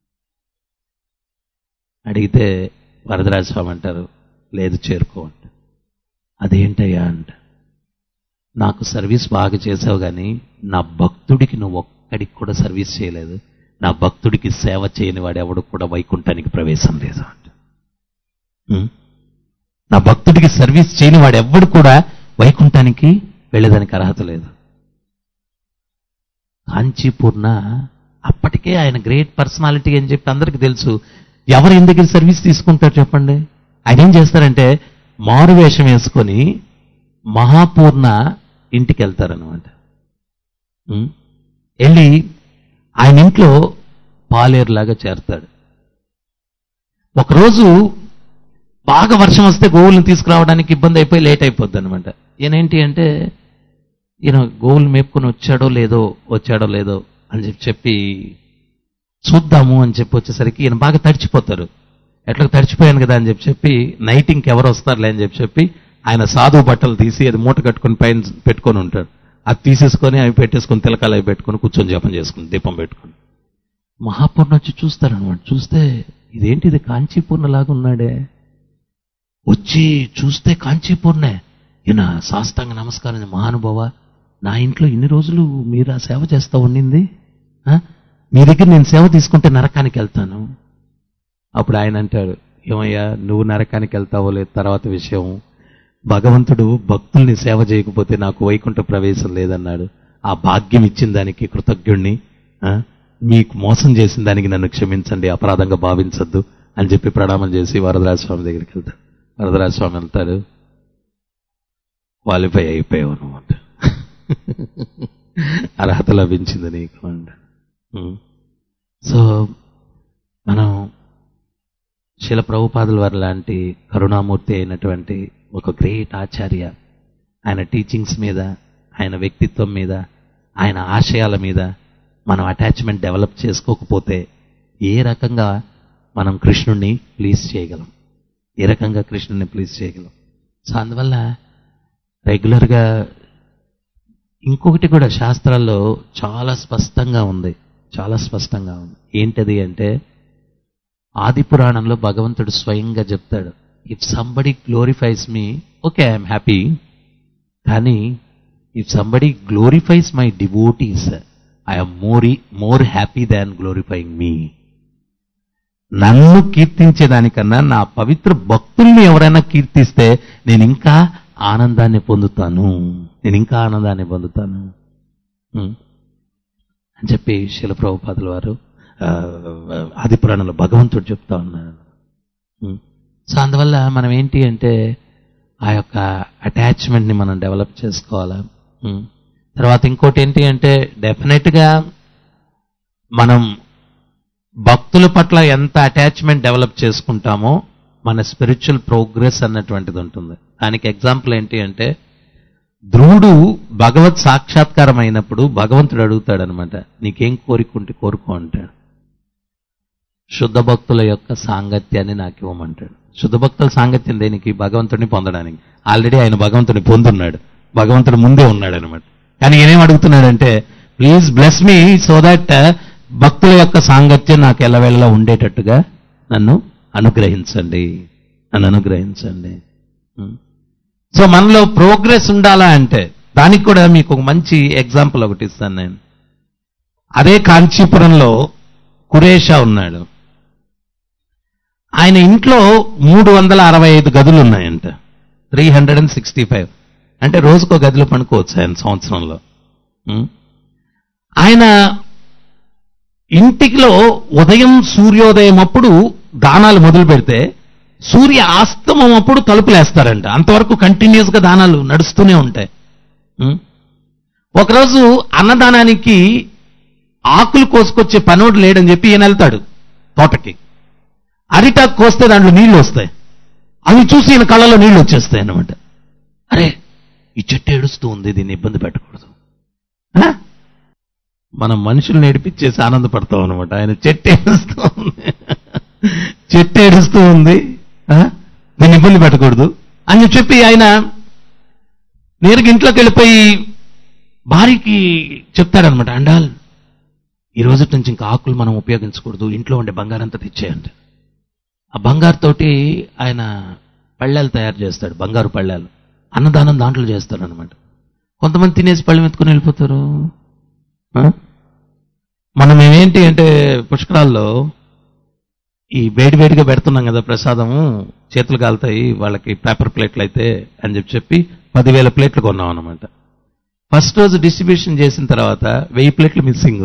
అడిగితే వరదరాజ స్వామి అంటారు లేదు చేరుకో అంట అదేంటయ్యా అంట నాకు సర్వీస్ బాగా చేసావు కానీ నా భక్తుడికి నువ్వు ఒక్కడికి కూడా సర్వీస్ చేయలేదు నా భక్తుడికి సేవ చేయని వాడు ఎవడు కూడా వైకుంఠానికి ప్రవేశం లేదు అంట ఉం? నా భక్తుడికి సర్వీస్ చేయని వాడు ఎవడు కూడా వైకుంఠానికి వెళ్ళేదానికి అర్హత లేదు కాంచీపూర్ణ అప్పటికే ఆయన గ్రేట్ పర్సనాలిటీ అని చెప్పి అందరికీ తెలుసు ఎవరు ఈయన దగ్గర సర్వీస్ తీసుకుంటారు చెప్పండి ఆయన ఏం చేస్తారంటే మారు వేషం వేసుకొని మహాపూర్ణ ఇంటికి వెళ్తారనమాట ఉం? వెళ్ళి ఆయన ఇంట్లో పాలేరులాగా చేరతాడు ఒకరోజు బాగా వర్షం వస్తే గోవులను తీసుకురావడానికి ఇబ్బంది అయిపోయి లేట్ అయిపోద్ది అనమాట ఈయనేంటి అంటే ఈయన గోవులు మేపుకొని వచ్చాడో లేదో వచ్చాడో లేదో అని చెప్పి చెప్పి చూద్దాము అని చెప్పి వచ్చేసరికి ఈయన బాగా తడిచిపోతారు ఎట్లా తడిచిపోయాను కదా అని చెప్పి చెప్పి నైట్ ఇంకెవరు వస్తారులే అని చెప్పి చెప్పి ఆయన సాధువు బట్టలు తీసి అది మూట కట్టుకొని పైన పెట్టుకొని ఉంటాడు అది తీసేసుకొని అవి పెట్టేసుకొని తిలకాలు అవి పెట్టుకొని కూర్చొని జపం చేసుకుని దీపం పెట్టుకొని మహాపూర్ణ వచ్చి చూస్తారనమాట చూస్తే ఇదేంటి ఇది కాంచీపూర్ణలాగా ఉన్నాడే వచ్చి చూస్తే కాంచీపూర్ణే ఈయన సాష్టాంగ నమస్కారం మహానుభావ నా ఇంట్లో ఇన్ని రోజులు మీరు ఆ సేవ చేస్తా ఉండింది ఆ? మీ దగ్గర నేను సేవ తీసుకుంటే నరకానికి వెళ్తాను అప్పుడు ఆయన అంటాడు ఏమయ్యా నువ్వు నరకానికి వెళ్తావో లేదు తర్వాత విషయం భగవంతుడు భక్తుల్ని సేవ చేయకపోతే నాకు వైకుంఠ ప్రవేశం లేదన్నాడు ఆ భాగ్యం ఇచ్చిన దానికి కృతజ్ఞుణ్ణి ఆ? మీకు మోసం చేసిన దానికి నన్ను క్షమించండి అపరాధంగా భావించద్దు అని చెప్పి ప్రణామం చేసి వరదరాజ స్వామి దగ్గరికి వెళ్తాడు వరదరాజ స్వామి వెళ్తాడు క్వాలిఫై అయిపోయావు అనమాట అర్హత లభించింది నీకు అంట ఉం. సో మనం శిల ప్రభుపాదుల వారి లాంటి కరుణామూర్తి అయినటువంటి ఒక గ్రేట్ ఆచార్య ఆయన టీచింగ్స్ మీద ఆయన వ్యక్తిత్వం మీద ఆయన ఆశయాల మీద మనం అటాచ్మెంట్ డెవలప్ చేసుకోకపోతే ఏ రకంగా మనం కృష్ణుణ్ణి ప్లీజ్ చేయగలం ఏ రకంగా కృష్ణుణ్ణి ప్లీజ్ చేయగలం సో అందువల్ల రెగ్యులర్గా ఇంకొకటి కూడా శాస్త్రాల్లో చాలా స్పష్టంగా ఉంది చాలా స్పష్టంగా ఉంది ఏంటది అంటే ఆది పురాణంలో భగవంతుడు స్వయంగా చెప్తాడు if somebody glorifies me okay I'm happy కానీ if somebody glorifies my devotees I'm more more happy than glorifying me నన్ను కీర్తించేదానికన్నా నా పవిత్ర భక్తుల్ని ఎవరైనా కీర్తిస్తే నేను ఇంకా ఆనందాన్ని పొందుతాను నేను ఇంకా ఆనందాన్ని పొందుతాను ఉం. అని చెప్పి శిలప్రభుపాదుల వారు ఆ, ఆది పురాణంలో భగవంతుడు చెప్తా ఉన్నారు ఉం. సో అందువల్ల మనం ఏంటి అంటే ఆ యొక్క అటాచ్మెంట్ని మనం డెవలప్ చేసుకోవాలా ఉం. తర్వాత ఇంకోటి ఏంటి అంటే డెఫినెట్గా మనం భక్తుల పట్ల ఎంత అటాచ్మెంట్ డెవలప్ చేసుకుంటామో మన స్పిరిచువల్ ప్రోగ్రెస్ అన్నటువంటిది ఉంటుంది దానికి ఎగ్జాంపుల్ ఏంటి అంటే ధ్రువుడు భగవత్ సాక్షాత్కారం అయినప్పుడు భగవంతుడు అడుగుతాడు అనమాట నీకేం కోరికుంటే కోరుకో అంటాడు శుద్ధ భక్తుల యొక్క సాంగత్యాన్ని నాకు ఇవ్వమంటాడు శుద్ధ భక్తుల సాంగత్యం దేనికి భగవంతుడిని పొందడానికి ఆల్రెడీ ఆయన భగవంతుడిని పొందున్నాడు భగవంతుడు ముందే ఉన్నాడు అనమాట కానీ ఈయనేం అడుగుతున్నాడంటే please bless me so that భక్తుల యొక్క సాంగత్యం నాకు ఎల్లవేళలా ఉండేటట్టుగా నన్ను అనుగ్రహించండి నన్ను అనుగ్రహించండి ఉం. సో మనలో ప్రోగ్రెస్ ఉండాలా అంటే దానికి కూడా మీకు ఒక మంచి ఎగ్జాంపుల్ ఒకటి ఇస్తాను నేను అదే కాంచీపురంలో కురేషా ఉన్నాడు ఆయన ఇంట్లో మూడు వందల అరవై ఐదు గదులు ఉన్నాయంట three hundred and sixty five అంటే రోజుకో గదిలో పనుకోవచ్చు ఆయన సంవత్సరంలో ఉం? ఆయన ఇంటికిలో ఉదయం సూర్యోదయం అప్పుడు దానాలు మొదలు పెడితే సూర్య ఆస్తమం అప్పుడు తలుపులేస్తారంట అంతవరకు కంటిన్యూస్ గా దానాలు నడుస్తూనే ఉంటాయి ఉం? ఒకరోజు అన్నదానానికి ఆకులు కోసుకొచ్చే పనోడు లేడని చెప్పి ఈయన వెళ్తాడు తోటకి అరిటాకు కోస్తే దాంట్లో నీళ్లు వస్తాయి అవి చూసి ఈయన కళ్ళలో నీళ్లు వచ్చేస్తాయి అన్నమాట అరే ఈ చెట్టు ఏడుస్తూ ఉంది దీన్ని ఇబ్బంది పెట్టకూడదు ఆ? మనం మనుషుల్ని ఏడిపించేసి ఆనందపడతాం అనమాట ఆయన చెట్టు ఏడుస్తూ ఉంది చెట్టు ఏడుస్తూ ఉంది ఆ? దీన్ని ఇబ్బంది పెట్టకూడదు అని చెప్పి ఆయన నేరుగా ఇంట్లోకి వెళ్ళిపోయి భార్యకి చెప్తాడనమాట అండాల్ ఈ రోజు నుంచి ఇంకా ఆకులు మనం ఉపయోగించకూడదు ఇంట్లో ఉండే బంగారంతా తెచ్చేయండి ఆ బంగారు తోటి ఆయన పళ్ళాలు తయారు చేస్తాడు బంగారు పళ్ళాలు అన్నదానం దాంట్లో చేస్తాడు అనమాట కొంతమంది తినేసి పళ్ళెం ఎత్తుకుని వెళ్ళిపోతారు ఆ? మనం ఏమేంటి అంటే పుష్కరాల్లో ఈ వేడి వేడిగా పెడుతున్నాం కదా ప్రసాదము చేతులు కాలుతాయి వాళ్ళకి పేపర్ ప్లేట్లు అయితే అని చెప్పి చెప్పి పదివేల ప్లేట్లు కొన్నాం అనమాట ఫస్ట్ రోజు డిస్ట్రిబ్యూషన్ చేసిన తర్వాత వెయ్యి ప్లేట్లు మిస్సింగ్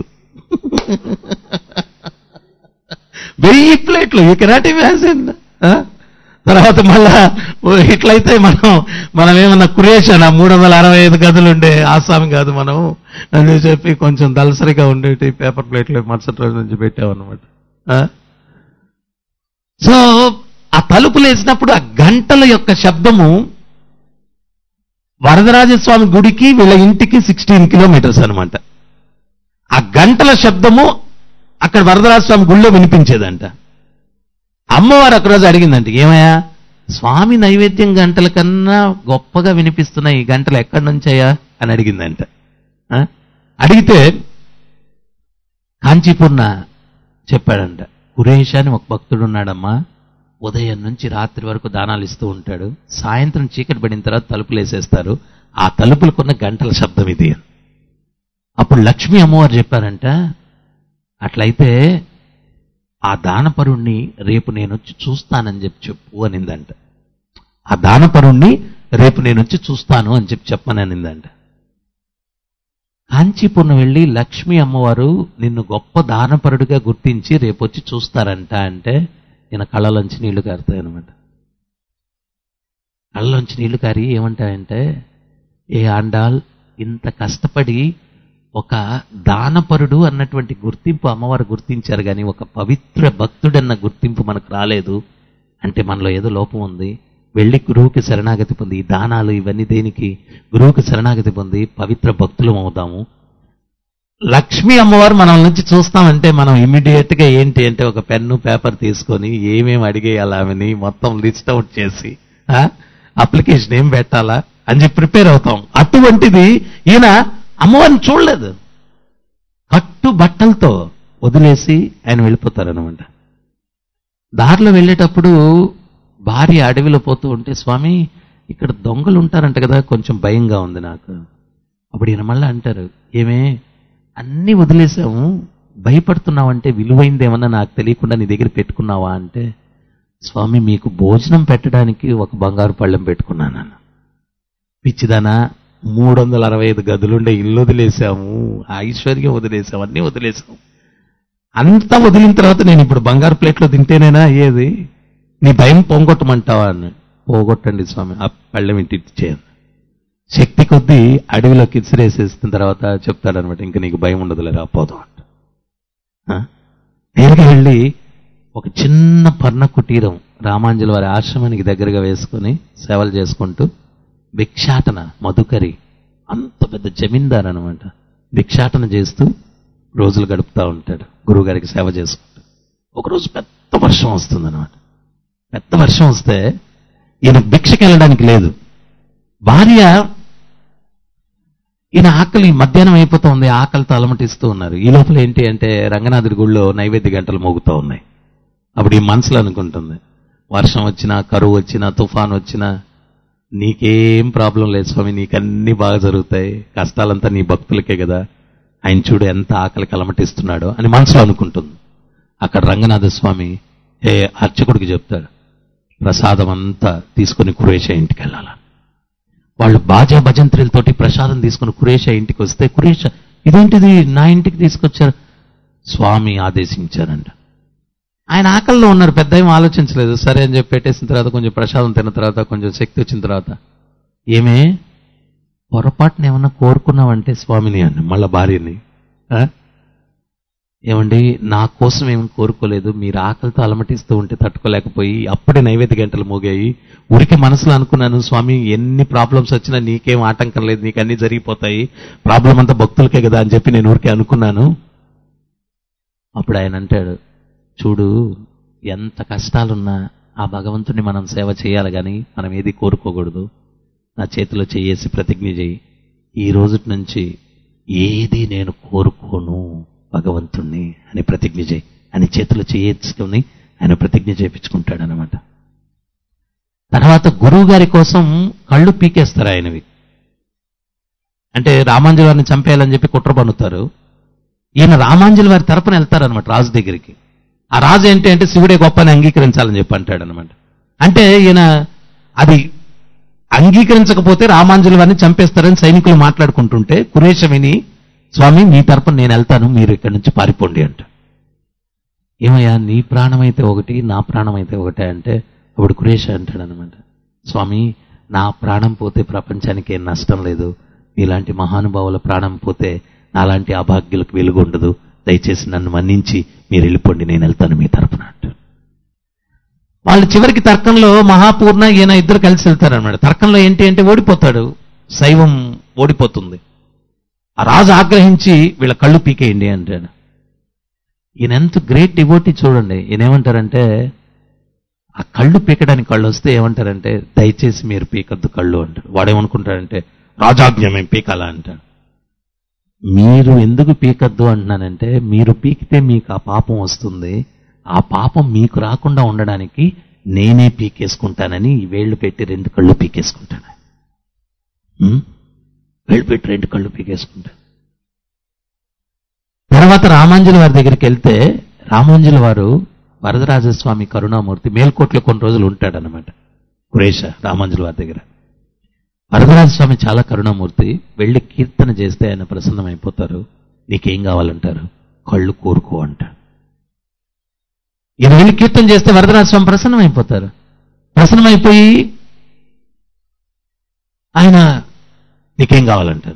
వెయ్యి ప్లేట్లు యూ కెనాట్ ఇమాజిన్ తర్వాత మళ్ళా ఓ ఇట్లయితే మనం మనం ఏమన్నా క్రియేషన్ ఆ మూడు వందల అరవై ఐదు గదులు ఉండే ఆసామి కాదు మనం అని చెప్పి కొంచెం దలసరిగా ఉండేటి పేపర్ ప్లేట్లు మరుసటి రోజు నుంచి పెట్టామన్నమాట ఆ? సో ఆ తలుపులు వేసినప్పుడు ఆ గంటల యొక్క శబ్దము వరదరాజస్వామి గుడికి వీళ్ళ ఇంటికి సిక్స్టీన్ కిలోమీటర్స్ అన్నమాట ఆ గంటల శబ్దము అక్కడ వరదరాజస్వామి గుళ్ళో వినిపించేదంట అమ్మవారు ఒకరోజు అడిగిందంట ఏమయ్యా స్వామి నైవేద్యం గంటల కన్నా గొప్పగా వినిపిస్తున్నాయి ఈ గంటలు ఎక్కడి నుంచయ్యా అని అడిగిందంట ఆ? అడిగితే కాంచీపూర్ణ చెప్పాడంట కురేష్ అని ఒక భక్తుడు ఉన్నాడమ్మా ఉదయం నుంచి రాత్రి వరకు దానాలు ఇస్తూ ఉంటాడు సాయంత్రం చీకటి పడిన తర్వాత తలుపులు వేసేస్తారు ఆ తలుపులకున్న గంటల శబ్దం ఇది అప్పుడు లక్ష్మీ అమ్మవారు చెప్పారంట అట్లయితే ఆ దానపరుణ్ణి రేపు నేను వచ్చి చూస్తానని చెప్పి చెప్పు అనిందంట ఆ దానపరుణ్ణి రేపు నేను వచ్చి చూస్తాను అని చెప్పి చెప్పని అనిందంట కాంచీపురం వెళ్ళి లక్ష్మీ అమ్మవారు నిన్ను గొప్ప దానపరుడిగా గుర్తించి రేపు వచ్చి చూస్తారంట అంటే ఈయన కళ్ళలోంచి నీళ్లు కారుతాయి అనమాట కళ్ళలోంచి నీళ్లు కారి ఏమంటాయంటే ఏ ఆండాల్ ఇంత కష్టపడి ఒక దానపరుడు అన్నటువంటి గుర్తింపు అమ్మవారు గుర్తించారు కానీ ఒక పవిత్ర భక్తుడన్న గుర్తింపు మనకు రాలేదు అంటే మనలో ఏదో లోపం ఉంది వెళ్ళి గురువుకి శరణాగతి పొంది ఈ దానాలు ఇవన్నీ దేనికి గురువుకి శరణాగతి పొంది పవిత్ర భక్తులం అవుతాము లక్ష్మీ అమ్మవారు మనం నుంచి చూస్తామంటే మనం ఇమీడియట్ గా ఏంటి అంటే ఒక పెన్ను పేపర్ తీసుకొని ఏమేమి అడిగేయాలి ఆమెని మొత్తం లిస్ట్ అవుట్ చేసి అప్లికేషన్ ఏం పెట్టాలా అని చెప్పి ప్రిపేర్ అవుతాం అటువంటిది ఈయన అమ్మవారిని చూడలేదు కట్టు బట్టలతో వదిలేసి ఆయన వెళ్ళిపోతారనమాట దారిలో వెళ్ళేటప్పుడు భార్య అడవిలో పోతూ ఉంటే స్వామి ఇక్కడ దొంగలు ఉంటారంట కదా కొంచెం భయంగా ఉంది నాకు అప్పుడు ఈయన మళ్ళీ అంటారు ఏమే అన్నీ వదిలేసాము భయపడుతున్నావంటే విలువైందేమన్నా నాకు తెలియకుండా నీ దగ్గర పెట్టుకున్నావా అంటే స్వామి మీకు భోజనం పెట్టడానికి ఒక బంగారు పళ్ళెం పెట్టుకున్నాను పిచ్చిదానా మూడు వందల అరవై ఐదు గదులుండే ఇల్లు వదిలేసాము ఆ ఐశ్వర్యం వదిలేసాము అన్నీ వదిలేసాము అంతా వదిలిన తర్వాత నేను ఇప్పుడు బంగారు ప్లేట్లో తింటేనేనా అయ్యేది నీ భయం పోగొట్టమంటావా అని పోగొట్టండి స్వామి ఆ పళ్ళెం ఇంటి చేయండి శక్తి కొద్దీ అడవిలోకి ఇసిరేసేసిన తర్వాత చెప్తాడనమాట ఇంకా నీకు భయం ఉండదులే రాపోదు అంట ఆ? నేరుగా వెళ్ళి ఒక చిన్న పర్ణ కుటీరం రామాంజల వారి ఆశ్రమానికి దగ్గరగా వేసుకొని సేవలు చేసుకుంటూ భిక్షాటన మధుకరి అంత పెద్ద జమీందార్ అనమాట భిక్షాటన చేస్తూ రోజులు గడుపుతూ ఉంటాడు గురువుగారికి సేవ చేసుకుంటూ ఒకరోజు పెద్ద వర్షం వస్తుంది అనమాట పెద్ద వర్షం వస్తే ఈయన భిక్షకి వెళ్ళడానికి లేదు భార్య ఈయన ఆకలి మధ్యాహ్నం అయిపోతుంది ఆకలితో అలమటిస్తూ ఉన్నారు ఈ లోపల ఏంటి అంటే రంగనాథుడి గుళ్ళో నైవేద్య గంటలు మోగుతూ ఉన్నాయి అప్పుడు ఈ మనసులో అనుకుంటుంది వర్షం వచ్చినా కరువు వచ్చినా తుఫాన్ వచ్చినా నీకేం ప్రాబ్లం లేదు స్వామి నీకన్నీ బాగా జరుగుతాయి కష్టాలంతా నీ భక్తులకే కదా ఆయన చూడు ఎంత ఆకలి కలమటిస్తున్నాడో అని మనసులో అనుకుంటుంది అక్కడ రంగనాథ స్వామి ఏ అర్చకుడికి చెప్తాడు ప్రసాదం అంతా తీసుకొని కురేష ఇంటికి వెళ్ళాల వాళ్ళు బాజా భజంత్రులతోటి ప్రసాదం తీసుకుని కురేష ఇంటికి వస్తే కురేష ఇదేంటిది నా ఇంటికి తీసుకొచ్చారు స్వామి ఆదేశించారంట ఆయన ఆకలిలో ఉన్నారు పెద్ద ఏం ఆలోచించలేదు సరే అని చెప్పి పెట్టేసిన తర్వాత కొంచెం ప్రసాదం తిన్న తర్వాత కొంచెం శక్తి వచ్చిన తర్వాత ఏమే పొరపాటున ఏమన్నా కోరుకున్నావంటే స్వామిని అని మళ్ళా భార్యని ఆ? ఏమండి నా కోసం ఏమి కోరుకోలేదు మీరు ఆకలితో అలమటిస్తూ ఉంటే తట్టుకోలేకపోయి అప్పుడే నైవేద్య గంటలు మోగాయి ఊరికే మనసులో అనుకున్నాను స్వామి ఎన్ని ప్రాబ్లమ్స్ వచ్చినా నీకేం ఆటంకం లేదు నీకు అన్ని జరిగిపోతాయి ప్రాబ్లం అంతా భక్తులకే కదా అని చెప్పి నేను ఊరికే అనుకున్నాను అప్పుడు ఆయన అంటాడు చూడు ఎంత కష్టాలున్నా ఆ భగవంతుని మనం సేవ చేయాలి కానీ మనం ఏది కోరుకోకూడదు నా చేతిలో చేయేసి ప్రతిజ్ఞ చేయి ఈ రోజు నుంచి ఏది నేను కోరుకోను భగవంతుణ్ణి అని ప్రతిజ్ఞ చేయి అని చేతిలో చేయించుకొని ఆయన ప్రతిజ్ఞ చేయించుకుంటాడు అనమాట తర్వాత గురువు గారి కోసం కళ్ళు పీకేస్తారు ఆయనవి అంటే రామాంజలి వారిని చంపేయాలని చెప్పి కుట్ర పన్నుతారు ఈయన రామాంజలి వారి తరపున వెళ్తారనమాట రాజు దగ్గరికి ఆ రాజు ఏంటి అంటే శివుడే గొప్ప అని అంగీకరించాలని చెప్పి అంటాడు అనమాట అంటే ఈయన అది అంగీకరించకపోతే రామాంజలి వారిని చంపేస్తారని సైనికులు మాట్లాడుకుంటుంటే కురేష విని స్వామి మీ తరపున నేను వెళ్తాను మీరు ఇక్కడి నుంచి పారిపోండి అంట ఏమయ్యా నీ ప్రాణం అయితే ఒకటి నా ప్రాణం అయితే ఒకటే అంటే అప్పుడు కురేష అంటాడు అనమాట స్వామి నా ప్రాణం పోతే ప్రపంచానికి ఏం నష్టం లేదు ఇలాంటి మహానుభావుల ప్రాణం పోతే నాలాంటి అభాగ్యులకు వెలుగు ఉండదు దయచేసి నన్ను మన్నించి మీరు వెళ్ళిపోండి నేను వెళ్తాను మీ తరపున అంటాడు వాళ్ళు చివరికి తర్కంలో మహాపూర్ణ ఈయన ఇద్దరు కలిసి వెళ్తారనమాట తర్కంలో ఏంటి అంటే ఓడిపోతాడు శైవం ఓడిపోతుంది ఆ రాజు ఆగ్రహించి వీళ్ళ కళ్ళు పీకేయండి అంటాడు ఈయన ఎంత గ్రేట్ డివోటీ చూడండి ఈయన ఏమంటారంటే ఆ కళ్ళు పీకడానికి కళ్ళు వస్తే ఏమంటారంటే దయచేసి మీరు పీకద్దు కళ్ళు అంటాడు వాడేమనుకుంటాడంటే రాజాజ్ఞ మేము పీకాలా అంటాడు మీరు ఎందుకు పీకద్దు అంటున్నానంటే మీరు పీకితే మీకు ఆ పాపం వస్తుంది ఆ పాపం మీకు రాకుండా ఉండడానికి నేనే పీకేసుకుంటానని ఈ వేళ్లు పెట్టి రెండు కళ్ళు పీకేసుకుంటాను ఉం? వేళ్ళు పెట్టి రెండు కళ్ళు పీకేసుకుంటాను తర్వాత రామాంజలి వారి దగ్గరికి వెళ్తే రామాంజలి వారు వరదరాజస్వామి కరుణామూర్తి మేల్కోట్లో కొన్ని రోజులు ఉంటాడనమాట కురేష రామాంజలి వారి దగ్గర వరదరాజస్వామి చాలా కరుణామూర్తి వెళ్ళి కీర్తన చేస్తే ఆయన ప్రసన్నమైపోతారు నీకేం కావాలంటారు కళ్ళు కోరుకో అంటారు ఈయన వెళ్ళి కీర్తన చేస్తే వరదరాజస్వామి ప్రసన్నమైపోతారు ప్రసన్నమైపోయి ఆయన నీకేం కావాలంటారు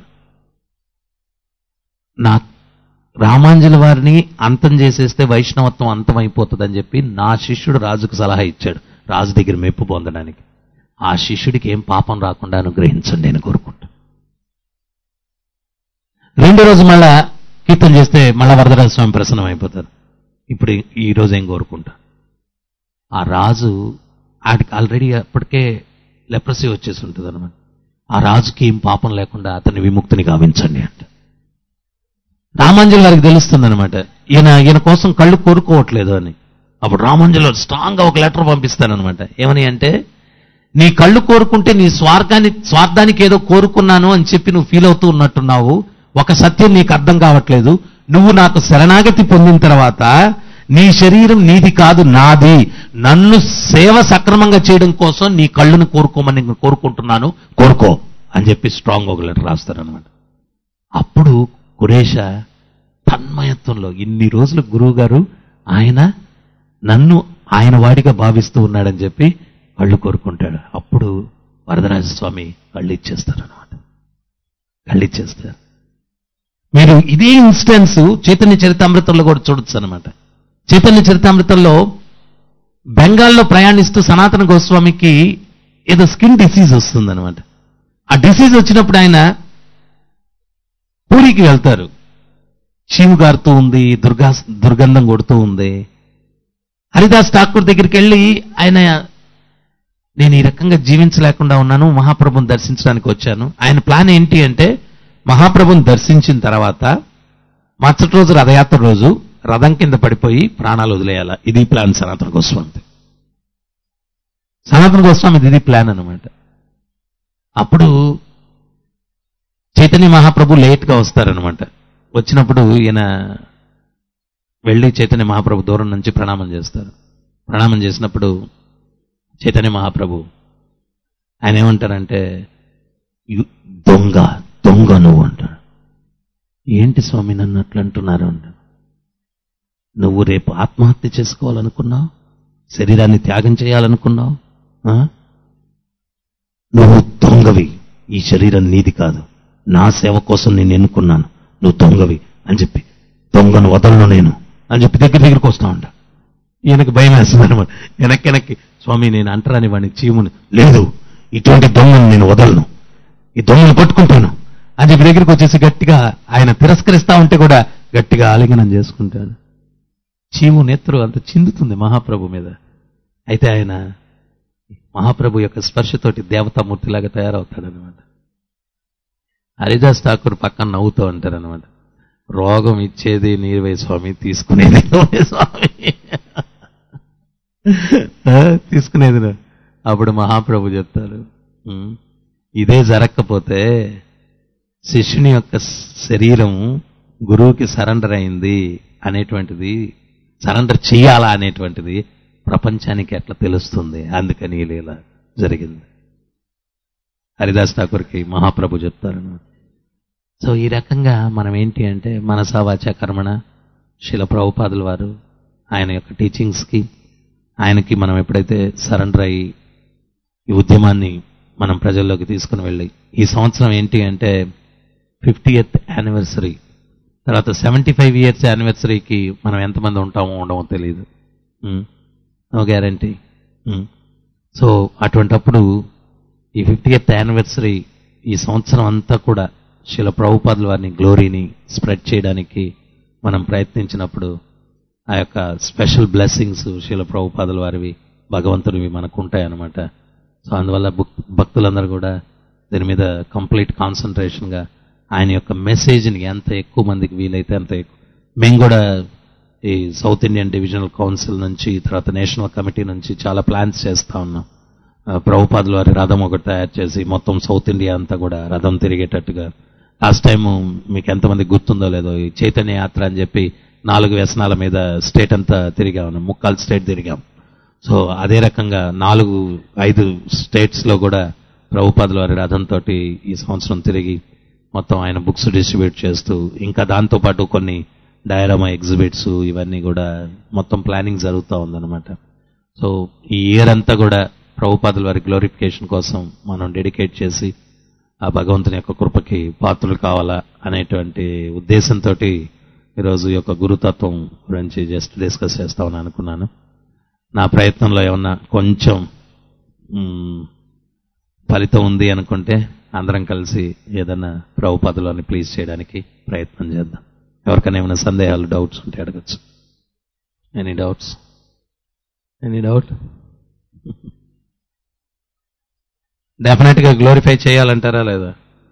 నా రామాంజలి వారిని అంతం చేసేస్తే వైష్ణవత్వం అంతమైపోతుందని చెప్పి నా శిష్యుడు రాజుకు సలహా ఇచ్చాడు రాజు దగ్గర మెప్పు పొందడానికి ఆ శిష్యుడికి ఏం పాపం రాకుండా అనుగ్రహించండి నేను కోరుకుంటా రెండో రోజు మళ్ళా కీర్తన చేస్తే మళ్ళా వరదరాజ స్వామి ప్రసన్నం అయిపోతారు ఇప్పుడు ఈ- ఈ రోజు ఏం కోరుకుంటా ఆ రాజు ఆడికి ఆల్రెడీ అప్పటికే లెప్రసీ వచ్చేసి ఉంటుంది అనమాట ఆ రాజుకి ఏం పాపం లేకుండా అతన్ని విముక్తిని గావించండి అంట రామాంజలి వారికి తెలుస్తుంది అనమాట ఈయన ఈయన కోసం కళ్ళు కోరుకోవట్లేదు అని అప్పుడు రామాంజలి వారు స్ట్రాంగ్ గా ఒక లెటర్ పంపిస్తానమాట ఏమని అంటే నీ కళ్ళు కోరుకుంటే నీ స్వార్థాన్ని స్వార్థానికి ఏదో కోరుకున్నాను అని చెప్పి నువ్వు ఫీల్ అవుతూ ఉన్నట్టున్నావు ఒక సత్యం నీకు అర్థం కావట్లేదు నువ్వు నాకు శరణాగతి పొందిన తర్వాత నీ శరీరం నీది కాదు నాది నన్ను సేవ సక్రమంగా చేయడం కోసం నీ కళ్ళును కోరుకోమని నేను కోరుకుంటున్నాను కోరుకో అని చెప్పి స్ట్రాంగ్ ఒక లెటర్ రాస్తారనమాట అప్పుడు కురేష తన్మయత్వంలో ఇన్ని రోజులు గురువు గారు ఆయన నన్ను ఆయన వాడిగా భావిస్తూ ఉన్నాడని చెప్పి కళ్ళు కోరుకుంటాడు అప్పుడు వరదరాజస్వామి కళ్ళు ఇచ్చేస్తారు అనమాట కళ్ళు ఇచ్చేస్తారు మీరు ఇదే ఇన్స్టెన్స్ చైతన్య చరితామృతంలో కూడా చూడొచ్చు అనమాట చైతన్య చరితామృతంలో బెంగాల్లో ప్రయాణిస్తూ సనాతన గోస్వామికి ఏదో స్కిన్ డిసీజ్ వస్తుందన్నమాట ఆ డిసీజ్ వచ్చినప్పుడు ఆయన పూరికి వెళ్తారు చీము గారుతూ ఉంది దుర్గా దుర్గంధం కొడుతూ ఉంది హరిదాస్ ఠాకూర్ దగ్గరికి వెళ్ళి ఆయన నేను ఈ రకంగా జీవించలేకుండా ఉన్నాను మహాప్రభుని దర్శించడానికి వచ్చాను ఆయన ప్లాన్ ఏంటి అంటే మహాప్రభుని దర్శించిన తర్వాత మరుసటి రోజు రథయాత్ర రోజు రథం కింద పడిపోయి ప్రాణాలు వదిలేయాల ఇది ప్లాన్ సనాతన గోస్వామి సనాతన గోస్వామి ఇది ప్లాన్ అన్నమాట అప్పుడు చైతన్య మహాప్రభు లేట్గా వస్తారనమాట వచ్చినప్పుడు ఈయన వెళ్ళి చైతన్య మహాప్రభు దూరం నుంచి ప్రణామం చేస్తారు ప్రణామం చేసినప్పుడు చైతన్య మహాప్రభు ఆయన ఏమంటారంటే "యు- దొంగ దొంగ నువ్వు అంటాడు ఏంటి స్వామి నన్ను అట్లా అంటున్నారు అంటాడు నువ్వు రేపు ఆత్మహత్య చేసుకోవాలనుకున్నావు శరీరాన్ని త్యాగం చేయాలనుకున్నావు ఆ? నువ్వు దొంగవి ఈ శరీరం నీది కాదు నా సేవ కోసం నేను ఎన్నుకున్నాను నువ్వు దొంగవి అని చెప్పి దొంగను వదలను నేను అని చెప్పి దగ్గర దగ్గరికి వస్తా ఉంటా ఈయనకి భయం వేస్తుంది అనమాట వెనక్కి వెనక్కి స్వామి నేను అంటరాని వాడిని చీముని లేదు ఇటువంటి దొంగను నేను వదలను ఈ దొంగను పట్టుకుంటాను అని చెప్పి దగ్గరికి వచ్చేసి గట్టిగా ఆయన తిరస్కరిస్తా ఉంటే కూడా గట్టిగా ఆలింగనం చేసుకుంటాడు చీము నేత్రు అంత చిందుతుంది మహాప్రభు మీద అయితే ఆయన మహాప్రభు యొక్క స్పర్శతోటి దేవతామూర్తిలాగా తయారవుతాడనమాట హరిదాస్ ఠాకూర్ పక్కన నవ్వుతూ ఉంటారనమాట రోగం ఇచ్చేది నీవే స్వామి తీసుకునేది నువ్వే స్వామి ఆ, తీసుకునేది నువ్వు. అప్పుడు మహాప్రభు చెప్తారు "ఉమ్, ఇదే జరగకపోతే శిష్యుని యొక్క శరీరం గురువుకి సరెండర్ అయింది అనేటువంటిది సరెండర్ చేయాలా అనేటువంటిది ప్రపంచానికి ఎట్లా తెలుస్తుంది అందుకని ఈ లీల జరిగింది హరిదాస్ ఠాకూర్కి మహాప్రభు చెప్తారు సో ఈ రకంగా మనం ఏంటి అంటే మనసా వాచ కర్మణ శిల ప్రభుపాదుల వారు ఆయన యొక్క టీచింగ్స్కి ఆయనకి మనం ఎప్పుడైతే సరెండర్ అయ్యి ఈ ఉద్యమాన్ని మనం ప్రజల్లోకి తీసుకుని వెళ్ళి ఈ సంవత్సరం ఏంటి అంటే ఫిఫ్టీ ఎత్ యానివర్సరీ తర్వాత సెవెంటీ ఫైవ్ ఇయర్స్ యానివర్సరీకి మనం ఎంతమంది ఉంటామో ఉండమో తెలియదు నో గ్యారంటీ సో అటువంటప్పుడు ఈ ఫిఫ్టీ ఎత్ యానివర్సరీ ఈ సంవత్సరం అంతా కూడా శిల ప్రభుపాదుల వారిని గ్లోరీని స్ప్రెడ్ చేయడానికి మనం ప్రయత్నించినప్పుడు ఆ యొక్క స్పెషల్ బ్లెస్సింగ్స్ శిల ప్రభుపాదుల వారివి భగవంతునివి మనకు ఉంటాయన్నమాట సో అందువల్ల భక్- భక్తులందరూ కూడా దీని మీద కంప్లీట్ కాన్సన్ట్రేషన్గా ఆయన యొక్క మెసేజ్ని ఎంత ఎక్కువ మందికి వీలైతే అంత ఎక్కువ మేము కూడా ఈ సౌత్ ఇండియన్ డివిజనల్ కౌన్సిల్ నుంచి తర్వాత నేషనల్ కమిటీ నుంచి చాలా ప్లాన్స్ చేస్తా ఉన్నాం ఆ, ప్రభుపాదుల వారి రథం ఒకటి తయారు చేసి మొత్తం సౌత్ ఇండియా అంతా కూడా రథం తిరిగేటట్టుగా లాస్ట్ టైం మీకు ఎంతమంది గుర్తుందో లేదో ఈ చైతన్య యాత్ర అని చెప్పి నాలుగు వ్యసనాల మీద స్టేట్ అంతా తిరిగాం ముక్కాల్ స్టేట్ తిరిగాం సో అదే రకంగా నాలుగు ఐదు స్టేట్స్ లో కూడా ప్రభుపాదుల వారి రథంతో ఈ సంవత్సరం తిరిగి మొత్తం ఆయన బుక్స్ డిస్ట్రిబ్యూట్ చేస్తూ ఇంకా దాంతో పాటు కొన్ని డయారమా ఎగ్జిబిట్స్ ఇవన్నీ కూడా మొత్తం ప్లానింగ్ జరుగుతూ ఉందన్నమాట సో ఈ ఇయర్ అంతా కూడా ప్రభుపాదుల వారి గ్లోరిఫికేషన్ కోసం మనం డెడికేట్ చేసి ఆ భగవంతుని యొక్క కృపకి పాత్రలు కావాలా అనేటువంటి ఉద్దేశంతో ఈరోజు ఈ యొక్క గురుతత్వం గురించి జస్ట్ డిస్కస్ చేస్తామని అనుకున్నాను నా ప్రయత్నంలో ఏమన్నా కొంచెం మ్, ఫలితం ఉంది అనుకుంటే అందరం కలిసి ఏదన్నా ప్రభుపాదులని ప్లీజ్ చేయడానికి ప్రయత్నం చేద్దాం ఎవరికైనా ఏమైనా సందేహాలు డౌట్స్ ఉంటే అడగచ్చు any doubts any doubt definite గా గ్లోరిఫై చేయాలంటారా లేదా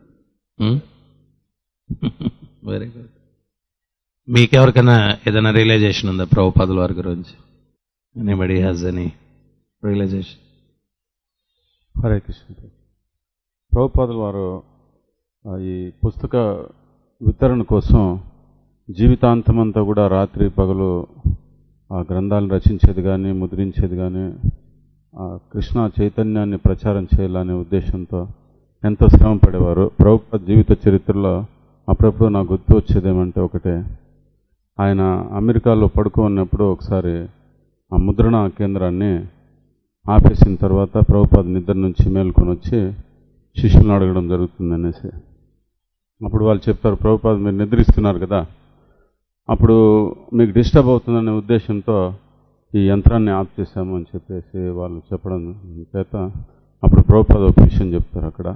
వెరీ గుడ్ మీకెవరికైనా ఏదైనా రియలైజేషన్ ఉందా ప్రభుపాదుల వారి గురించి anybody has any realization Hare Krishna ప్రభుపాదుల వారు ఆ, ఈ పుస్తక వితరణ కోసం జీవితాంతమంతా కూడా రాత్రి పగలు ఆ గ్రంథాలను రచించేది కానీ ముద్రించేది కానీ ఆ కృష్ణ చైతన్యాన్ని ప్రచారం చేయాలనే ఉద్దేశంతో ఎంతో శ్రమ పడేవారు ప్రభుపాద జీవిత చరిత్రలో అప్పుడప్పుడు నాకు గుర్తు వచ్చేదేమంటే ఒకటే ఆయన అమెరికాలో పడుకో ఉన్నప్పుడు ఒకసారి ఆ ముద్రణ కేంద్రాన్ని ఆపేసిన తర్వాత ప్రభుపాద నిద్ర నుంచి మేల్కొని వచ్చి శిష్యులను అడగడం జరుగుతుంది అనేసి అప్పుడు వాళ్ళు చెప్తారు ప్రభుపాద మీరు నిద్రిస్తున్నారు కదా అప్పుడు మీకు డిస్టర్బ్ అవుతుందనే ఉద్దేశంతో ఈ యంత్రాన్ని ఆఫ్ చేశాము అని చెప్పేసి వాళ్ళు చెప్పడం చేత అప్పుడు ప్రభుపాద ఒక విషయం చెప్తారు అక్కడ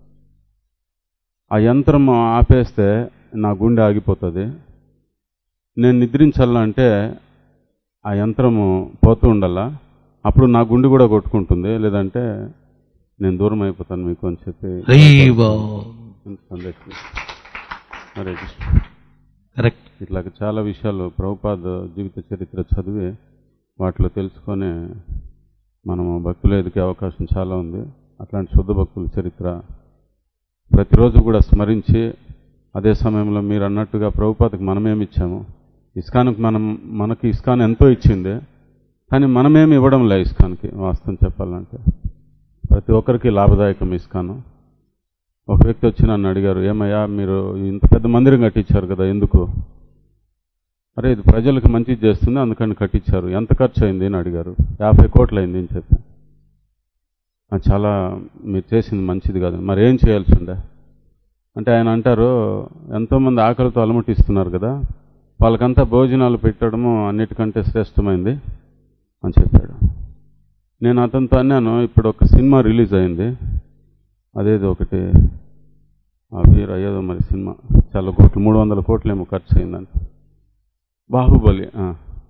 ఆ యంత్రం ఆపేస్తే నా గుండె ఆగిపోతుంది నేను నిద్రించాలంటే ఆ యంత్రము పోతూ ఉండాలా అప్పుడు నా గుండె కూడా కొట్టుకుంటుంది లేదంటే నేను దూరం అయిపోతాను మీకు అని చెప్పి సందేశం హరే కృష్ణ కరెక్ట్ ఇట్లా చాలా విషయాలు ప్రభుపాద జీవిత చరిత్ర చదివి వాటిలో తెలుసుకొని మనము భక్తులు ఎదిగే అవకాశం చాలా ఉంది అట్లాంటి శుద్ధ భక్తుల చరిత్ర ప్రతిరోజు కూడా స్మరించి అదే సమయంలో మీరు అన్నట్టుగా ప్రభుపాదకి మనమేమి ఇచ్చాము ఇస్కాన్కి మనం మనకి ఇస్కాన్ ఎంతో ఇచ్చింది కానీ మనమేమి ఇవ్వడం లే ఇస్కాన్కి వాస్తవం చెప్పాలంటే ప్రతి ఒక్కరికి లాభదాయకం ఇస్కాను ఒక వ్యక్తి వచ్చి నన్ను అడిగారు ఏమయ్యా మీరు ఇంత పెద్ద మందిరం కట్టించారు కదా ఎందుకు అరే ఇది ప్రజలకు మంచి చేస్తుంది అందుకని కట్టించారు ఎంత ఖర్చు అయింది అని అడిగారు యాభై కోట్లు అయింది అని చెప్పి "ఆ, చాలా మీరు చేసింది మంచిది కాదు మరి ఏం చేయాల్సి ఉండే అంటే ఆయన అంటారు ఎంతోమంది ఆకలితో అలమటిస్తున్నారు కదా వాళ్ళకంతా భోజనాలు పెట్టడము అన్నిటికంటే శ్రేష్టమైంది అని చెప్పాడు నేను అతనితో అన్నాను ఇప్పుడు ఒక సినిమా రిలీజ్ అయింది అదేదో ఒకటి ఆ వీర ఏదో మరి సినిమా చాలా కోట్లు మూడు వందల కోట్లేమో ఖర్చు అయిందని బాహుబలి ఆ.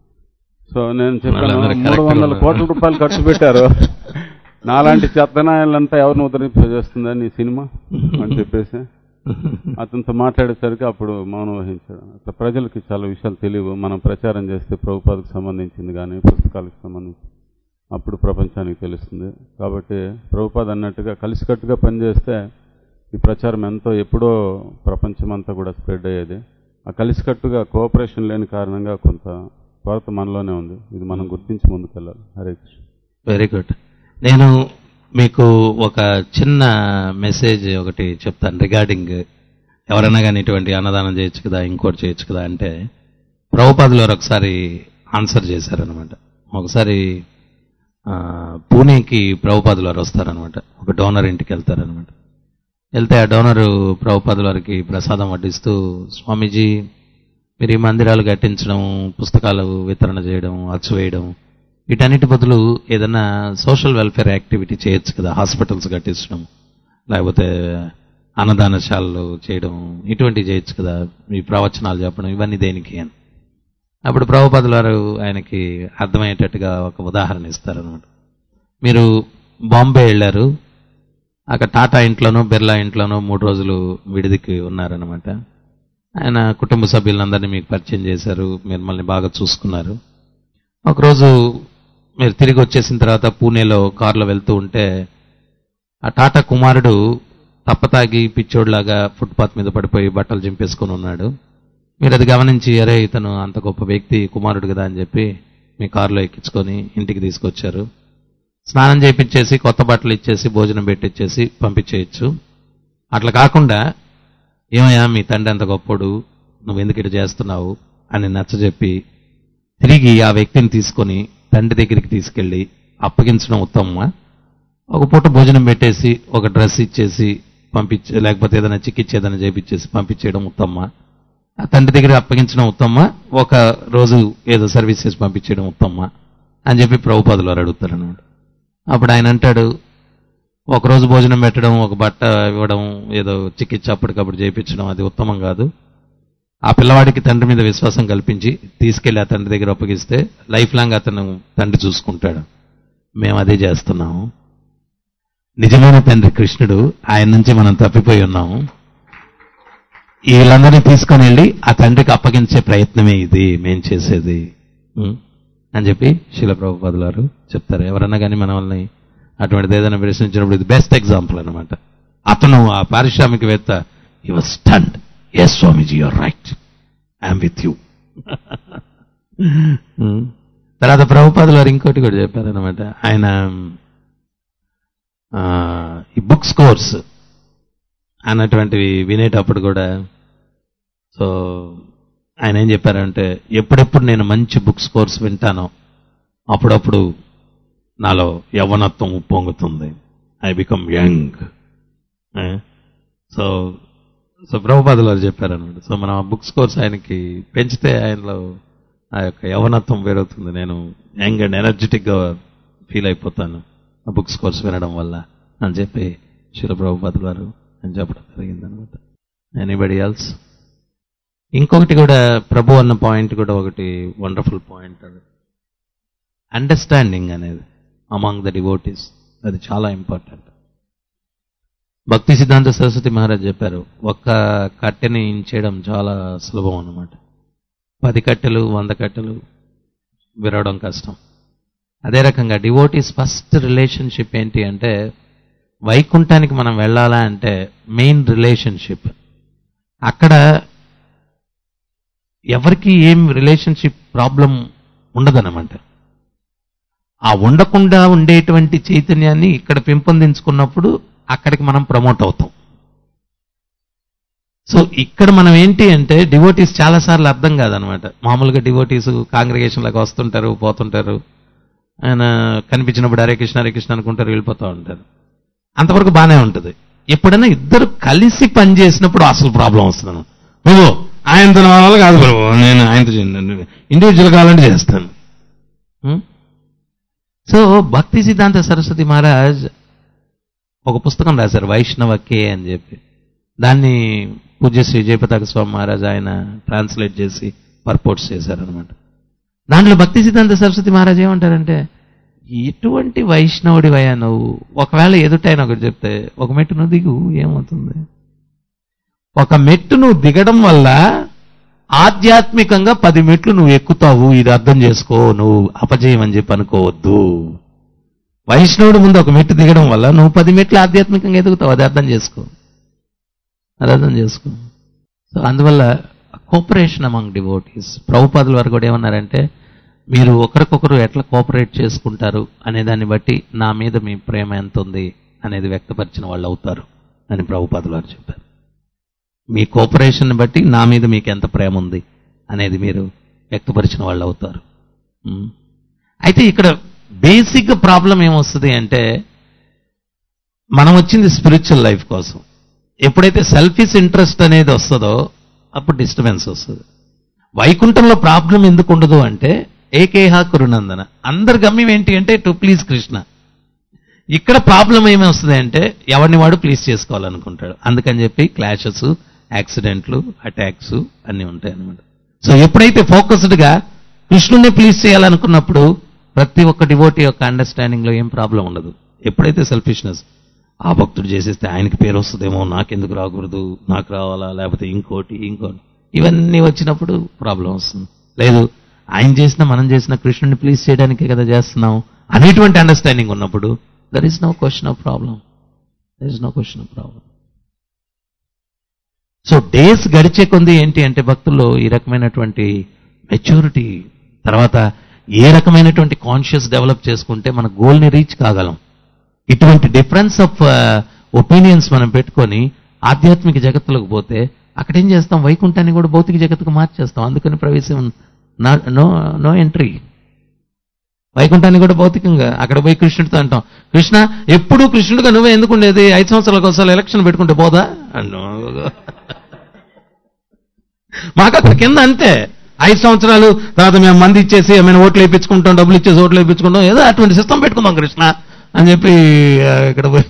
సో నేను చెప్పాను వాళ్ళందరూ మూడు correct వందల గా కోట్ల రూపాయలు ఖర్చు పెట్టారు నాలాంటి చెత్తనాయాలంతా ఎవరిని ఉద్ధరింపజేస్తుందని ఈ సినిమా అని చెప్పేసి అతనితో మాట్లాడేసరికి అప్పుడు మౌనం వహించాడు అట్లా ప్రజలకి చాలా విషయాలు తెలియవు మనం ప్రచారం చేస్తే ప్రభుపాదకు సంబంధించింది కానీ పుస్తకాలకు సంబంధించి అప్పుడు ప్రపంచానికి తెలుస్తుంది కాబట్టి ప్రభుపాద్ అన్నట్టుగా కలిసికట్టుగా పనిచేస్తే ఈ ప్రచారం ఎంతో ఎప్పుడో ప్రపంచమంతా కూడా స్ప్రెడ్ అయ్యేది ఆ కలిసికట్టుగా కోఆపరేషన్ లేని కారణంగా కొంత కొరత మనలోనే ఉంది ఇది మనం గుర్తించి ముందుకెళ్ళాలి హరే కృష్ణ వెరీ గుడ్ నేను మీకు ఒక చిన్న మెసేజ్ ఒకటి చెప్తాను రిగార్డింగ్ ఎవరైనా కానీ ఇటువంటి అన్నదానం చేయొచ్చు కదా ఇంకోటి చేయొచ్చు కదా అంటే ప్రభుపాదులు వారు ఒకసారి ఆన్సర్ చేశారనమాట ఒకసారి ఆ, పూణేకి ప్రభుపాదులు వారు వస్తారనమాట ఒక డోనర్ ఇంటికి వెళ్తారనమాట వెళ్తే ఆ డోనరు ప్రభుపాదుల వారికి ప్రసాదం వడ్డిస్తూ స్వామీజీ మీరు ఈ మందిరాలు కట్టించడం పుస్తకాలు వితరణ చేయడం అచ్చు వేయడం వీటన్నిటి బదులు ఏదైనా సోషల్ వెల్ఫేర్ యాక్టివిటీ చేయొచ్చు కదా హాస్పిటల్స్ కట్టించడం లేకపోతే అన్నదానశాలలు చేయడం ఇటువంటివి చేయొచ్చు కదా ఈ ప్రవచనాలు చెప్పడం ఇవన్నీ దేనికి అని అప్పుడు ప్రభుపాదుల వారు ఆయనకి అర్థమయ్యేటట్టుగా ఒక ఉదాహరణ ఇస్తారనమాట మీరు బాంబే వెళ్ళారు అక్కడ టాటా ఇంట్లోనో బిర్లా ఇంట్లోనో మూడు రోజులు విడిదికి ఉన్నారనమాట ఆయన కుటుంబ సభ్యులందరినీ మీకు పరిచయం చేశారు మిమ్మల్ని బాగా చూసుకున్నారు ఒకరోజు మీరు తిరిగి వచ్చేసిన తర్వాత పూణేలో కారులో వెళ్తూ ఉంటే ఆ టాటా కుమారుడు తప్పతాగి పిచ్చోడ్లాగా ఫుట్పాత్ మీద పడిపోయి బట్టలు చింపేసుకొని ఉన్నాడు మీరు అది గమనించి అరే ఇతను అంత గొప్ప వ్యక్తి కుమారుడు కదా అని చెప్పి మీ కారులో ఎక్కించుకొని ఇంటికి తీసుకొచ్చారు స్నానం చేయించేసి కొత్త బట్టలు ఇచ్చేసి భోజనం పెట్టిచ్చేసి పంపించేయచ్చు అట్లా కాకుండా ఏమయ్యా మీ తండ్రి అంత గొప్పోడు నువ్వు ఎందుకు ఇటు చేస్తున్నావు అని నచ్చజెప్పి తిరిగి ఆ వ్యక్తిని తీసుకొని తండ్రి దగ్గరికి తీసుకెళ్ళి అప్పగించడం ఉత్తమమా ఒక పూట భోజనం పెట్టేసి ఒక డ్రెస్ ఇచ్చేసి పంపించే లేకపోతే ఏదైనా చికిత్స ఏదైనా చేపించేసి పంపించేయడం ఉత్తమమా ఆ తండ్రి దగ్గర అప్పగించడం ఉత్తమమా ఒక రోజు ఏదో సర్వీస్ చేసి పంపించేయడం ఉత్తమమా అని చెప్పి ప్రభుపాదులు వారు అడుగుతారు అన్నమాట అప్పుడు ఆయన అంటాడు ఒక రోజు భోజనం పెట్టడం ఒక బట్ట ఇవ్వడం ఏదో చికిత్స అప్పటికప్పుడు చేయించడం అది ఉత్తమం కాదు ఆ పిల్లవాడికి తండ్రి మీద విశ్వాసం కల్పించి తీసుకెళ్లి ఆ తండ్రి దగ్గర అప్పగిస్తే లైఫ్ లాంగ్ అతను తండ్రి చూసుకుంటాడు మేము అదే చేస్తున్నాము నిజమైన తండ్రి కృష్ణుడు ఆయన నుంచి మనం తప్పిపోయి ఉన్నాము వీళ్ళందరినీ తీసుకొని వెళ్ళి ఆ తండ్రికి అప్పగించే ప్రయత్నమే ఇది మేం చేసేది ఉం? అని చెప్పి శిలప్రభుపాదులు వారు చెప్తారు ఎవరన్నా కానీ మన వాళ్ళని అటువంటిది ఏదైనా ప్రశ్నించినప్పుడు ఇది బెస్ట్ ఎగ్జాంపుల్ అనమాట అతను ఆ పారిశ్రామికవేత్త ఈ was stunned yes Swamiji you're right I'm with you తర్వాత ప్రభుపాదులు వారు ఇంకోటి కూడా చెప్పారనమాట ఆయన ఆ, ఈ బుక్స్ కోర్స్ అన్నటువంటివి వినేటప్పుడు కూడా సో ఆయన ఏం చెప్పారంటే ఎప్పుడెప్పుడు నేను మంచి బుక్స్ కోర్స్ వింటానో అప్పుడప్పుడు నాలో యవ్వనత్వం ఉప్పొంగుతుంది I become young so so ప్రభుపాదులు వారు చెప్పారనమాట సో మనం ఆ బుక్స్ కోర్స్ ఆయనకి పెంచితే ఆయనలో ఆ యొక్క యవనత్వం పెరుగుతుంది నేను యంగ్ అండ్ ఎనర్జెటిక్గా ఫీల్ అయిపోతాను ఆ బుక్స్ కోర్స్ వినడం వల్ల అని చెప్పి శిల ప్రభుపాదులు వారు అని చెప్పడం జరిగింది అనమాట ఎనీబడి ఎల్స్ ఇంకొకటి కూడా ప్రభు అన్న పాయింట్ కూడా ఒకటి వండర్ఫుల్ పాయింట్ అది అండర్స్టాండింగ్ అనేది అమాంగ్ ద డివోటీస్ అది చాలా ఇంపార్టెంట్ భక్తి సిద్ధాంత సరస్వతి మహారాజ్ చెప్పారు ఒక్క కట్టెని ఇంచేయడం చాలా సులభం అన్నమాట పది కట్టెలు వంద కట్టెలు విరవడం కష్టం అదే రకంగా డివోటీస్ ఫస్ట్ రిలేషన్షిప్ ఏంటి అంటే వైకుంఠానికి మనం వెళ్ళాలా అంటే మెయిన్ రిలేషన్షిప్ అక్కడ ఎవరికి ఏం రిలేషన్షిప్ ప్రాబ్లం ఉండదన్నమాట ఆ ఉండకుండా ఉండేటువంటి చైతన్యాన్ని ఇక్కడ పెంపొందించుకున్నప్పుడు అక్కడికి మనం ప్రమోట్ అవుతాం సో ఇక్కడ మనం ఏంటి అంటే డివోటీస్ చాలాసార్లు అర్థం కాదనమాట మామూలుగా డివోటీస్ కాంగ్రిగేషన్లకు వస్తుంటారు పోతుంటారు ఆయన కనిపించినప్పుడు హరే కృష్ణ హరే కృష్ణ అనుకుంటారు వెళ్ళిపోతూ ఉంటారు అంతవరకు బాగానే ఉంటుంది ఎప్పుడైనా ఇద్దరు కలిసి పనిచేసినప్పుడు అసలు ప్రాబ్లం వస్తున్నాను నువ్వు ఆయనతో నా వల్ల కాదు ప్రభు నేను ఆయనతో ఇండివిజువల్ కావాలంటే చేస్తాను ఉం? సో భక్తి సిద్ధాంత సరస్వతి మహారాజ్ ఒక పుస్తకం రాశారు వైష్ణవ కే అని చెప్పి దాన్ని పూజ్యశ్రీ జయపతాక స్వామి మహారాజ్ ఆయన ట్రాన్స్లేట్ చేసి పర్పోర్ట్స్ చేశారనమాట దాంట్లో భక్తి సిద్ధాంత సరస్వతి మహారాజ్ ఏమంటారంటే ఎటువంటి వైష్ణవుడివయ్యా నువ్వు ఒకవేళ ఎదుటైన ఒకటి చెప్తే ఒక మెట్టు నువ్వు దిగు ఏమవుతుంది ఒక మెట్టు నువ్వు దిగడం వల్ల ఆధ్యాత్మికంగా పది మెట్లు నువ్వు ఎక్కుతావు ఇది అర్థం చేసుకో నువ్వు అపజయం అని చెప్పి అనుకోవద్దు వైష్ణవుడు ముందు ఒక మెట్టు దిగడం వల్ల నువ్వు పది మెట్లు ఆధ్యాత్మికంగా ఎదుగుతావు అది అర్థం చేసుకో అది అర్థం చేసుకో సో అందువల్ల కోఆపరేషన్ అమంగ్ డివోటీస్ ప్రభుపాదుల వారు కూడా ఏమన్నారంటే మీరు ఒకరికొకరు ఎట్లా కోఆపరేట్ చేసుకుంటారు అనే దాన్ని బట్టి నా మీద మీ ప్రేమ ఎంత ఉంది అనేది వ్యక్తపరిచిన వాళ్ళు అవుతారు అని ప్రభుపాదుల వారు చెప్పారు మీ కోఆపరేషన్ బట్టి నా మీద మీకు ఎంత ప్రేమ ఉంది అనేది మీరు వ్యక్తపరిచిన వాళ్ళు అవుతారు ఉమ్. అయితే ఇక్కడ బేసిక్ ప్రాబ్లం ఏమొస్తుంది అంటే మనం వచ్చింది స్పిరిచువల్ లైఫ్ కోసం ఎప్పుడైతే సెల్ఫిష్ ఇంట్రెస్ట్ అనేది వస్తుందో అప్పుడు డిస్టర్బెన్స్ వస్తుంది వైకుంఠంలో ప్రాబ్లం ఎందుకు ఉండదు అంటే ఏకేహ కురునందన అందరి గమ్యం ఏంటి అంటే టు ప్లీజ్ కృష్ణ ఇక్కడ ప్రాబ్లం ఏమి వస్తుంది అంటే ఎవరిని వాడు ప్లీజ్ చేసుకోవాలనుకుంటాడు అందుకని చెప్పి క్లాషెస్ యాక్సిడెంట్లు అటాక్స్ అన్నీ ఉంటాయి అన్నమాట సో ఎప్పుడైతే ఫోకస్డ్గా కృష్ణుని ప్లీజ్ చేయాలనుకున్నప్పుడు ప్రతి ఒక్క డివోటీ యొక్క అండర్స్టాండింగ్ లో ఏం ప్రాబ్లం ఉండదు ఎప్పుడైతే సెల్ఫిష్నెస్ ఆ భక్తుడు చేసేస్తే ఆయనకి పేరు వస్తుందేమో నాకెందుకు రాకూడదు నాకు రావాలా లేకపోతే ఇంకోటి ఇంకోటి ఇవన్నీ వచ్చినప్పుడు ప్రాబ్లం వస్తుంది లేదు ఆయన చేసిన మనం చేసిన కృష్ణుని ప్లీజ్ చేయడానికే కదా చేస్తున్నాం అనేటువంటి అండర్స్టాండింగ్ ఉన్నప్పుడు there is no question of problem there is no question of problem so days గడిచే కొంది ఏంటి అంటే భక్తుల్లో ఈ రకమైనటువంటి మెచ్యూరిటీ తర్వాత ఏ రకమైనటువంటి కాన్షియస్ డెవలప్ చేసుకుంటే మన గోల్ని రీచ్ కాగలం ఇటువంటి డిఫరెన్స్ ఆఫ్ ఒపీనియన్స్ మనం పెట్టుకొని ఆధ్యాత్మిక జగత్తులోకి పోతే అక్కడ ఏం చేస్తాం వైకుంఠాన్ని కూడా భౌతిక జగత్తుకు మార్చేస్తాం అందుకని ప్రవేశం నో నో ఎంట్రీ వైకుంఠాన్ని కూడా భౌతికంగా అక్కడ పోయి కృష్ణుడితో అంటాం కృష్ణ ఎప్పుడు కృష్ణుడిగా నువ్వే ఎందుకు ఉండేది ఐదు సంవత్సరాలకు ఒకసారి ఎలక్షన్ పెట్టుకుంటే పోదా అన్నో మాకు అక్కడ కింద అంతే ఐదు సంవత్సరాలు తర్వాత మేము మంది ఇచ్చేసి ఏమైనా ఓట్లు వేయించుకుంటాం డబ్బులు ఇచ్చేసి ఓట్లు వేయించుకుంటాం ఏదో అటువంటి సిస్టమ్ పెట్టుకుందాం కృష్ణ అని చెప్పి ఆ, ఇక్కడ పోయి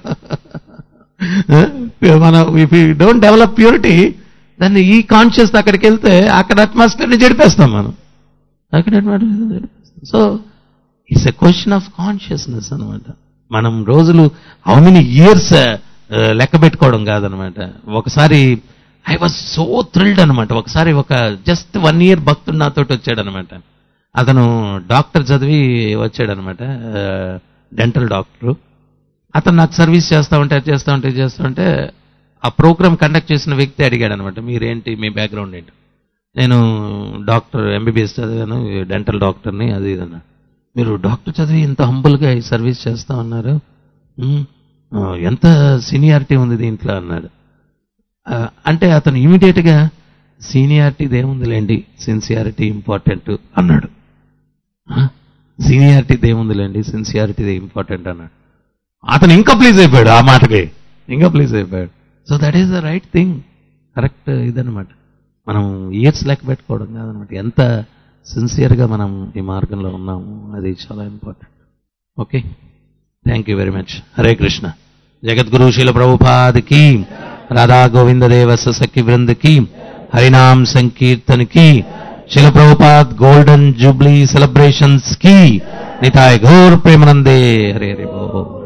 మనం ఇఫ్ డోంట్ డెవలప్ ప్యూరిటీ దాన్ని ఈ కాన్షియస్ అక్కడికి వెళ్తే అక్కడ అట్మాస్ఫియర్ని చెడిపేస్తాం మనం అక్కడ atmosphere ని చెడిపేస్తాం so it's a question of consciousness అనమాట మనం రోజులు హౌ మెనీ ఇయర్స్ లెక్క పెట్టుకోవడం కాదనమాట ఒకసారి ఐ వాజ్ సో థ్రిల్డ్ అనమాట ఒకసారి ఒక జస్ట్ వన్ ఇయర్ భక్తుడు నాతోటి వచ్చాడనమాట అతను డాక్టర్ చదివి వచ్చాడనమాట డెంటల్ డాక్టరు అతను నాకు సర్వీస్ చేస్తా ఉంటే అది చేస్తా ఉంటే ఇది చేస్తా ఉంటే ఆ ప్రోగ్రామ్ కండక్ట్ చేసిన వ్యక్తి అడిగాడు అనమాట మీరేంటి మీ బ్యాక్గ్రౌండ్ ఏంటి నేను డాక్టర్ ఎంబీబీఎస్ చదివాను డెంటల్ డాక్టర్ని అది ఇది అన్నాడు మీరు డాక్టర్ చదివి ఇంత హంబుల్గా ఈ సర్వీస్ చేస్తా ఉన్నారు "ఉమ్, ఆ, ఎంత సీనియారిటీ ఉంది దీంట్లో అన్నాడు ఆ, అంటే అతను ఇమీడియట్గా సీనియారిటీ ఏముందిలేండి సిన్సియారిటీ ఇంపార్టెంట్ అన్నాడు సీనియారిటీ ఏముందిలేండి సిన్సియారిటీ ఇంపార్టెంట్ అన్నాడు అతను ఇంకా ప్లీజ్ అయిపోయాడు ఆ మాటకి ఇంకా ప్లీజ్ అయిపోయాడు so that is the right thing correct ఇదనమాట మనం ఇయర్స్ లెక్క పెట్టుకోవడం కాదనమాట ఎంత సిన్సియర్గా మనం ఈ మార్గంలో ఉన్నాము అది చాలా important okay thank you very much Hare Krishna Jagadguru Srila ప్రభుపాదికి రాధా గోవింద దేవ సఖి బృందకి హరినామ్ సంకీర్తన్ కి శిల ప్రభుపాద్ గోల్డెన్ జూబ్లీ సెలబ్రేషన్స్ కి నితాయ్ ఘోర్ ప్రేమనందే హరే హరి బో